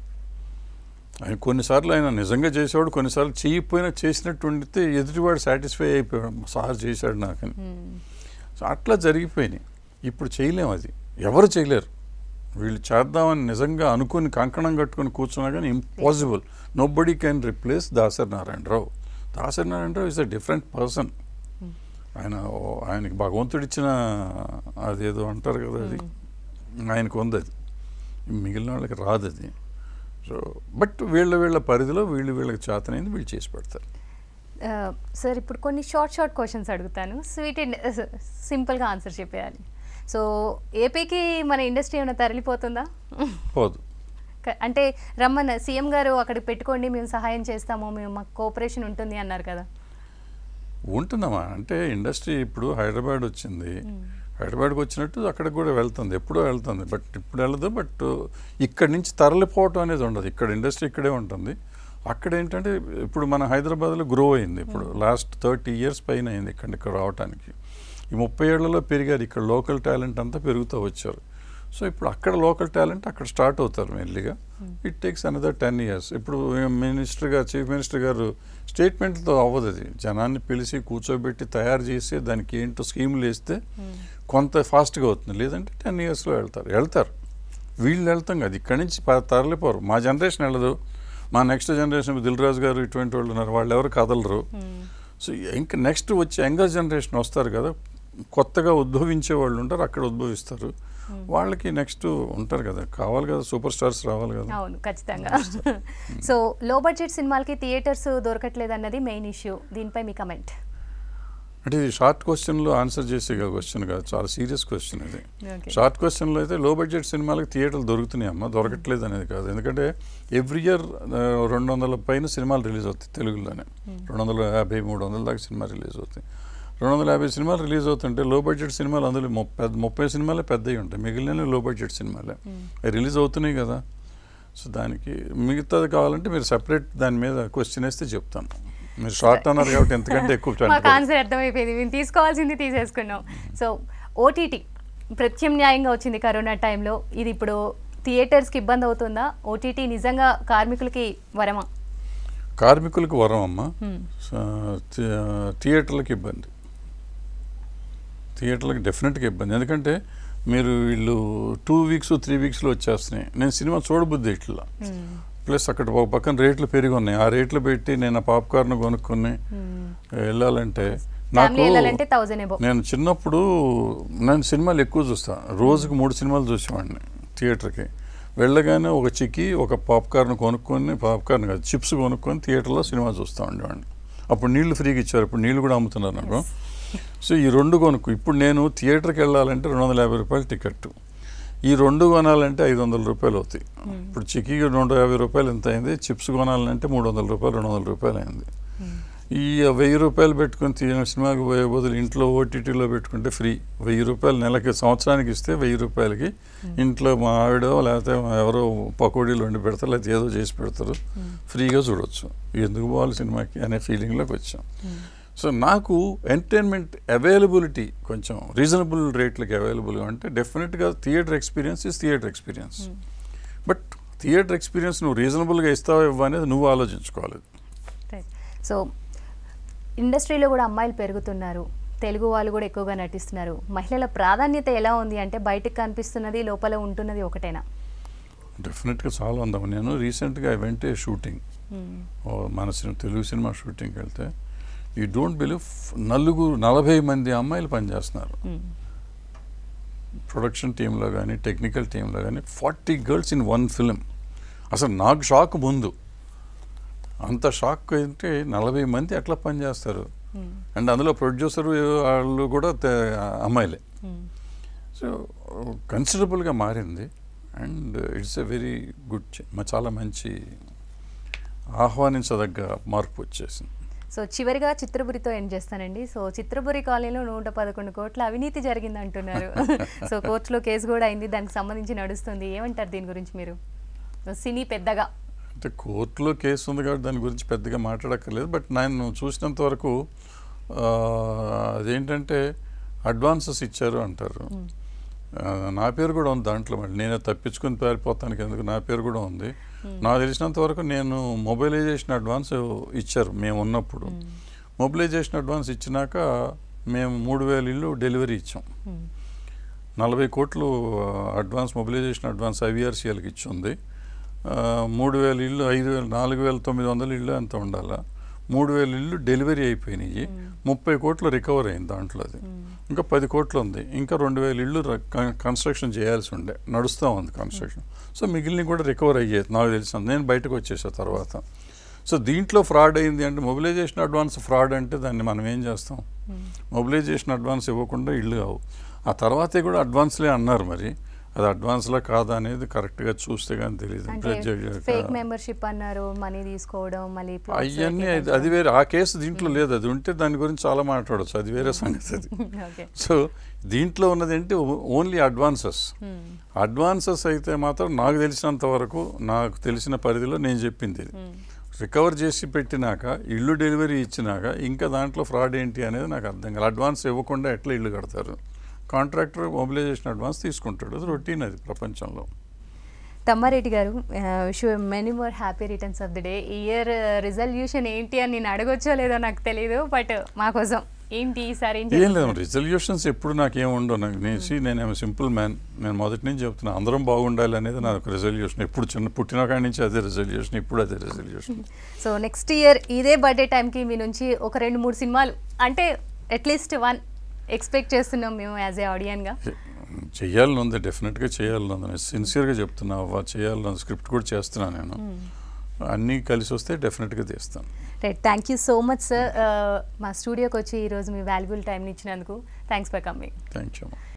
ఆయన కొన్నిసార్లు ఆయన నిజంగా చేసేవాడు కొన్నిసార్లు చేయకపోయినా చేసినట్టు ఉండితే ఎదుటివాడు సాటిస్ఫై అయిపోయాడు సార్ చేశాడు నాకని సో అట్లా జరిగిపోయినాయి ఇప్పుడు చేయలేం అది ఎవరు చేయలేరు వీళ్ళు చేద్దామని నిజంగా అనుకుని కంకణం కట్టుకొని కూర్చున్నా కానీ impossible nobody can replace Dasari Narayana Rao Dasari Narayana Rao is a different person ఆయన ఓ- ఆయనకి భగవంతుడు ఇచ్చిన అదేదో అంటారు కదా అది ఆయనకు ఉంది అది మిగిలిన వాళ్ళకి రాదు అది సో బట్ వీళ్ళ వీళ్ళ పరిధిలో వీళ్ళు వీళ్ళకి చేతనైంది వీళ్ళు చేసి పెడతారు ఆ, సార్ ఇప్పుడు కొన్ని షార్ట్ షార్ట్ క్వశ్చన్స్ అడుగుతాను స్వీట్ అండ్ సింపుల్గా ఆన్సర్ చెప్పేయాలి సో ఏపీకి మన ఇండస్ట్రీ ఏమైనా తరలిపోతుందా పోదు క- అంటే రమ్మన్న సీఎం గారు అక్కడికి పెట్టుకోండి మేము సహాయం చేస్తాము మేము మాకు కోఆపరేషన్ ఉంటుంది అన్నారు కదా ఉంటుందమ్మా అంటే ఇండస్ట్రీ ఇప్పుడు హైదరాబాద్ వచ్చింది హైదరాబాద్కి వచ్చినట్టు అక్కడికి కూడా వెళ్తుంది ఎప్పుడో వెళ్తుంది బట్ ఇప్పుడు వెళ్ళదు బట్ ఇక్కడి నుంచి తరలిపోవటం అనేది ఉండదు ఇక్కడ ఇండస్ట్రీ ఇక్కడే ఉంటుంది అక్కడ ఏంటంటే ఇప్పుడు మన హైదరాబాద్లో గ్రో అయింది ఇప్పుడు లాస్ట్ థర్టీ ఇయర్స్ పైన అయింది ఇక్కడ ఇక్కడ రావడానికి ఈ ముప్పై ఏళ్లలో పెరిగారు ఇక్కడ లోకల్ టాలెంట్ అంతా పెరుగుతూ వచ్చారు సో ఇప్పుడు అక్కడ లోకల్ టాలెంట్ అక్కడ స్టార్ట్ అవుతారు మెల్లిగా it takes another ten years ఇప్పుడు మినిస్టర్ గారు చీఫ్ మినిస్టర్ గారు స్టేట్మెంట్లతో అవ్వదు అది జనాన్ని పిలిచి కూర్చోబెట్టి తయారు చేసి దానికి ఏంటో స్కీములు వేస్తే కొంత ఫాస్ట్గా అవుతుంది లేదంటే టెన్ ఇయర్స్లో వెళ్తారు వెళ్తారు వీళ్ళు వెళ్తాం కదా ఇక్కడి నుంచి ప- తరలిపోరు మా జనరేషన్ వెళ్ళదు మా నెక్స్ట్ జనరేషన్ దిల్ రాజు గారు ఇటువంటి వాళ్ళు ఉన్నారు వాళ్ళు ఎవరు కదలరు సో ఇంకా నెక్స్ట్ వచ్చే యంగర్ జనరేషన్ వస్తారు కదా కొత్తగా ఉద్భవించే వాళ్ళు ఉంటారు అక్కడ ఉద్భవిస్తారు వాళ్ళకి నెక్స్ట్ ఉంటారు కదా కావాలి కదా సూపర్ స్టార్స్ రావాలి కదా అవును ఖచ్చితంగా సో లో బడ్జెట్ సినిమాలకి థియేటర్స్ దొరకట్లేదు అన్నది మెయిన్ ఇష్యూ దీనిపై మీ కమెంట్ అంటే ఇది షార్ట్ క్వశ్చన్లో ఆన్సర్ చేసే క్వశ్చన్ కాదు చాలా సీరియస్ క్వశ్చన్ ఇది ఓకే షార్ట్ క్వశ్చన్లో అయితే లో బడ్జెట్ సినిమాలకు థియేటర్లు దొరుకుతున్నాయి అమ్మ దొరకట్లేదు అనేది కాదు ఎందుకంటే ఎవ్రీ ఇయర్ రెండు వందల పైన సినిమాలు రిలీజ్ అవుతాయి తెలుగులోనే రెండు వందల యాభై మూడు వందల దాకా సినిమా రిలీజ్ అవుతాయి రెండు వందల యాభై సినిమాలు రిలీజ్ అవుతుంటే లో బడ్జెట్ సినిమాలు అందులో ముప్పై ముప్పై సినిమాలే పెద్దవి ఉంటాయి మిగిలిన లో బడ్జెట్ సినిమాలే అవి రిలీజ్ అవుతున్నాయి కదా సో దానికి మిగతాది కావాలంటే మీరు సపరేట్ దాని మీద క్వశ్చన్ వేస్తే చెప్తాను మీరు షార్ట్ అన్నారు కాబట్టి ఎంతకంటే ఎక్కువ మాకు చంపుకోరు. ఆన్సర్ అర్థమైపోయింది మేము తీసుకోవాల్సింది తీసేసుకున్నాం సో ఓటీటీ ప్రత్యామ్నాయంగా వచ్చింది కరోనా టైంలో ఇది ఇప్పుడు థియేటర్స్కి ఇబ్బంది అవుతుందా ఓటీటీ నిజంగా కార్మికులకి వరమా కార్మికులకు వరం అమ్మ Hmm. సో, థి- థియేటర్లకు ఇబ్బంది థియేటర్లకు డెఫినెట్గా ఇబ్బంది ఎందుకంటే మీరు వీళ్ళు టూ వీక్స్ త్రీ వీక్స్లో వచ్చేస్తున్నాయి నేను సినిమా చూడబుద్ది ఇట్లా ప్లస్ అక్కడ ఒక పక్కన రేట్లు పెరిగి ఉన్నాయి ఆ రేట్లు పెట్టి నేను ఆ పాప్కార్న్ కొనుక్కొని వెళ్ళాలంటే నాకు ఫ్యామిలీ వెళ్ళాలంటే థౌజండ్ ఎబో నేను చిన్నప్పుడు నేను సినిమాలు ఎక్కువ చూస్తాను రోజుకు మూడు సినిమాలు చూసేవాడిని థియేటర్కి వెళ్ళగానే ఒక చిక్కి ఒక పాప్కార్న్ కొనుక్కొని పాప్కార్న్ కాదు చిప్స్ కొనుక్కొని థియేటర్లో సినిమా చూస్తూ ఉండేవాడిని అప్పుడు నీళ్లు ఫ్రీగా ఇచ్చారు ఇప్పుడు నీళ్లు కూడా అమ్ముతున్నారు నాకు సో ఈ రెండు కొనుక్కు ఇప్పుడు నేను థియేటర్కి వెళ్ళాలంటే రెండు వందల యాభై రూపాయలు టికెట్ ఈ రెండు కొనాలంటే ఐదు వందల రూపాయలు అవుతాయి ఇప్పుడు చిక్కీ రెండు యాభై రూపాయలు ఎంత అయింది చిప్స్ కొనాలంటే మూడు వందల రూపాయలు రెండు వందల రూపాయలు అయింది ఈ వెయ్యి రూపాయలు పెట్టుకుని తీ- సినిమాకి పోయే బదులు ఇంట్లో ఓటీటీలో పెట్టుకుంటే ఫ్రీ వెయ్యి రూపాయలు నెలకి సంవత్సరానికి ఇస్తే వెయ్యి రూపాయలకి ఇంట్లో మా ఆవిడ లేకపోతే మా ఎవరో పకోడీలు వండి పెడతారు లేకపోతే ఏదో చేసి పెడతారు ఫ్రీగా చూడొచ్చు ఎందుకు పోవాలి సినిమాకి అనే ఫీలింగ్లోకి వచ్చాం సో నాకు ఎంటర్టైన్మెంట్ అవైలబిలిటీ కొంచెం రీజనబుల్ రేట్లకి అవైలబుల్గా అంటే డెఫినెట్గా theatre experience is theatre experience but theatre experience నువ్వు రీజనబుల్గా ఇస్తావా ఇవ్వ అనేది నువ్వు ఆలోచించుకోవాలి రైట్ సో ఇండస్ట్రీలో కూడా అమ్మాయిలు పెరుగుతున్నారు తెలుగు వాళ్ళు కూడా ఎక్కువగా నటిస్తున్నారు మహిళల ప్రాధాన్యత ఎలా ఉంది అంటే బయటకు కనిపిస్తున్నది లోపల ఉంటున్నది ఒకటేనా డెఫినెట్గా చాలా ఉందాం నేను రీసెంట్గా ఐ వెంటే షూటింగ్ మ్మ్. మన సినిమా తెలుగు సినిమా షూటింగ్కి వెళ్తే యూ డోంట్ బిలీవ్ నలుగురు నలభై మంది అమ్మాయిలు పనిచేస్తున్నారు మ్మ్. ప్రొడక్షన్ టీంలో కానీ టెక్నికల్ టీంలో కానీ forty girls in one film అసలు నాకు షాక్ ముందు అంత షాక్ అంటే నలభై మంది ఎట్లా పనిచేస్తారు మ్మ్. అండ్ అందులో ప్రొడ్యూసర్ వాళ్ళు కూడా తే- అమ్మాయిలే మ్మ్. సో కన్సిడరబుల్గా మారింది and it's a very good చాలా మంచి ఆహ్వానించదగ్గ మార్పు వచ్చేసింది సో చివరిగా చిత్రపురితో ఎండ్ చేస్తానండి సో చిత్రపురి కాలనీలో నూట పదకొండు కోట్ల అవినీతి జరిగింది అంటున్నారు సో కోర్టులో కేసు కూడా అయింది దానికి సంబంధించి నడుస్తుంది ఏమంటారు దీని గురించి మీరు సినీ పెద్దగా అంటే కోర్టులో కేసు ఉంది కాబట్టి దాని గురించి పెద్దగా మాట్లాడక్కర్లేదు బట్ నేను చూసినంత వరకు ఆ, అదేంటంటే అడ్వాన్సెస్ ఇచ్చారు అంటారు ఆ, నా పేరు కూడా ఉంది దాంట్లో మళ్ళీ నేనే తప్పించుకుని పారిపోతానికి ఎందుకు నా పేరు కూడా ఉంది నాకు తెలిసినంత వరకు నేను మొబైలైజేషన్ అడ్వాన్స్ ఇచ్చారు మేము ఉన్నప్పుడు మొబిలైజేషన్ అడ్వాన్స్ ఇచ్చినాక మేము మూడు వేల ఇల్లు డెలివరీ ఇచ్చాం మ్మ్. నలభై కోట్లు ఆ, అడ్వాన్స్ మొబిలైజేషన్ అడ్వాన్స్ ఐవీఆర్సీఎల్కి ఇచ్చింది ఆ, మూడు వేల ఇల్లు ఐదు వేల నాలుగు వేల తొమ్మిది వందల ఇల్లు ఎంత ఉండాలా మూడు వేల ఇల్లు డెలివరీ అయిపోయినాయి ముప్పై కోట్లు రికవర్ అయింది దాంట్లో అది ఇంకా పది కోట్లు ఉంది ఇంకా రెండు వేల ఇల్లు ర- కన్- కన్స్ట్రక్షన్ చేయాల్సి ఉండే నడుస్తూ ఉంది కన్స్ట్రక్షన్ సో మిగిలిన కూడా రికవర్ అయ్యేది నాకు తెలిసిన నేను బయటకు వచ్చేసా తర్వాత సో దీంట్లో ఫ్రాడ్ అయింది అంటే మొబిలైజేషన్ అడ్వాన్స్ ఫ్రాడ్ అంటే దాన్ని మనం ఏం చేస్తాం మొబిలైజేషన్ అడ్వాన్స్ ఇవ్వకుండా ఇల్లు కావు ఆ తర్వాతే కూడా అడ్వాన్స్లే అన్నారు మరి అది అడ్వాన్స్లా కాదా అనేది కరెక్ట్గా చూస్తే కానీ తెలియదు అంటే ప్రత్యేక- ఫేక్ మెంబర్షిప్ అన్నారు మనీ తీసుకోవడం మళ్ళీ plots అవన్నీ అది- కేటాయించడం. అది వేరే ఆ కేసు దీంట్లో లేదు అది ఉంటే దాని గురించి చాలా మాట్లాడవచ్చు అది వేరే సంగతి అది ఓకే సో దీంట్లో ఉన్నది ఏంటి ఓన్లీ అడ్వాన్సెస్ మ్మ్. అడ్వాన్సెస్ అయితే మాత్రం నాకు తెలిసినంత వరకు నాకు తెలిసిన పరిధిలో నేను చెప్పింది ఇది మ్మ్. రికవర్ చేసి పెట్టినాక ఇల్లు డెలివరీ ఇచ్చినాక ఇంకా దాంట్లో ఫ్రాడ్ ఏంటి అనేది నాకు అర్థం కాదు అడ్వాన్స్ ఇవ్వకుండా ఎట్లా ఇల్లు కడతారు కాంట్రాక్టర్ మొబిలైజేషన్ అడ్వాన్స్ తీసుకుంటాడు అది రొటీన్ అది ప్రపంచంలో తమ్మారెడ్డి గారు wish many more happy returns of the day year resolution ఏంటి అని నేను అడగొచ్చో లేదో నాకు తెలియదు బట్ మా కోసం ఏంటి ఈసారి ఏం ఏం చేస్తున్నారు? లేదు రిజల్యూషన్స్ ఎప్పుడు నాకు ఏం ఉండవు నాకు నేను నేను సింపుల్ మ్యాన్ నేను మొదటి నుంచి చెప్తున్నా అందరం బాగుండాలి అనేది నాకు రిజల్యూషన్ ఎప్పుడు చిన్న పుట్టిన కాడి నుంచి అదే రిజల్యూషన్ ఇప్పుడు అదే రిజల్యూషన్ సో నెక్స్ట్ ఇయర్ ఇదే బర్త్డే టైంకి మీ నుంచి ఒక రెండు మూడు సినిమాలు అంటే అట్లీస్ట్ వన్ ఎక్స్పెక్ట్ చేస్తున్నాం మేము యాజ్ ఏ ఆడియన్గా చేయాలని ఉంది డెఫినెట్గా చేయాలని ఉంది నేను సిన్సియర్గా చెప్తున్నా అవ్వ చేయాలని ఉంది స్క్రిప్ట్ కూడా చేస్తున్నాను నేను అన్నీ కలిసి వస్తే డెఫినెట్గా తీస్తాను right thank you so much sir మా స్టూడియోకి వచ్చి ఈరోజు మీ వాల్యుబుల్ టైంని ఇచ్చినందుకు thanks for coming thank you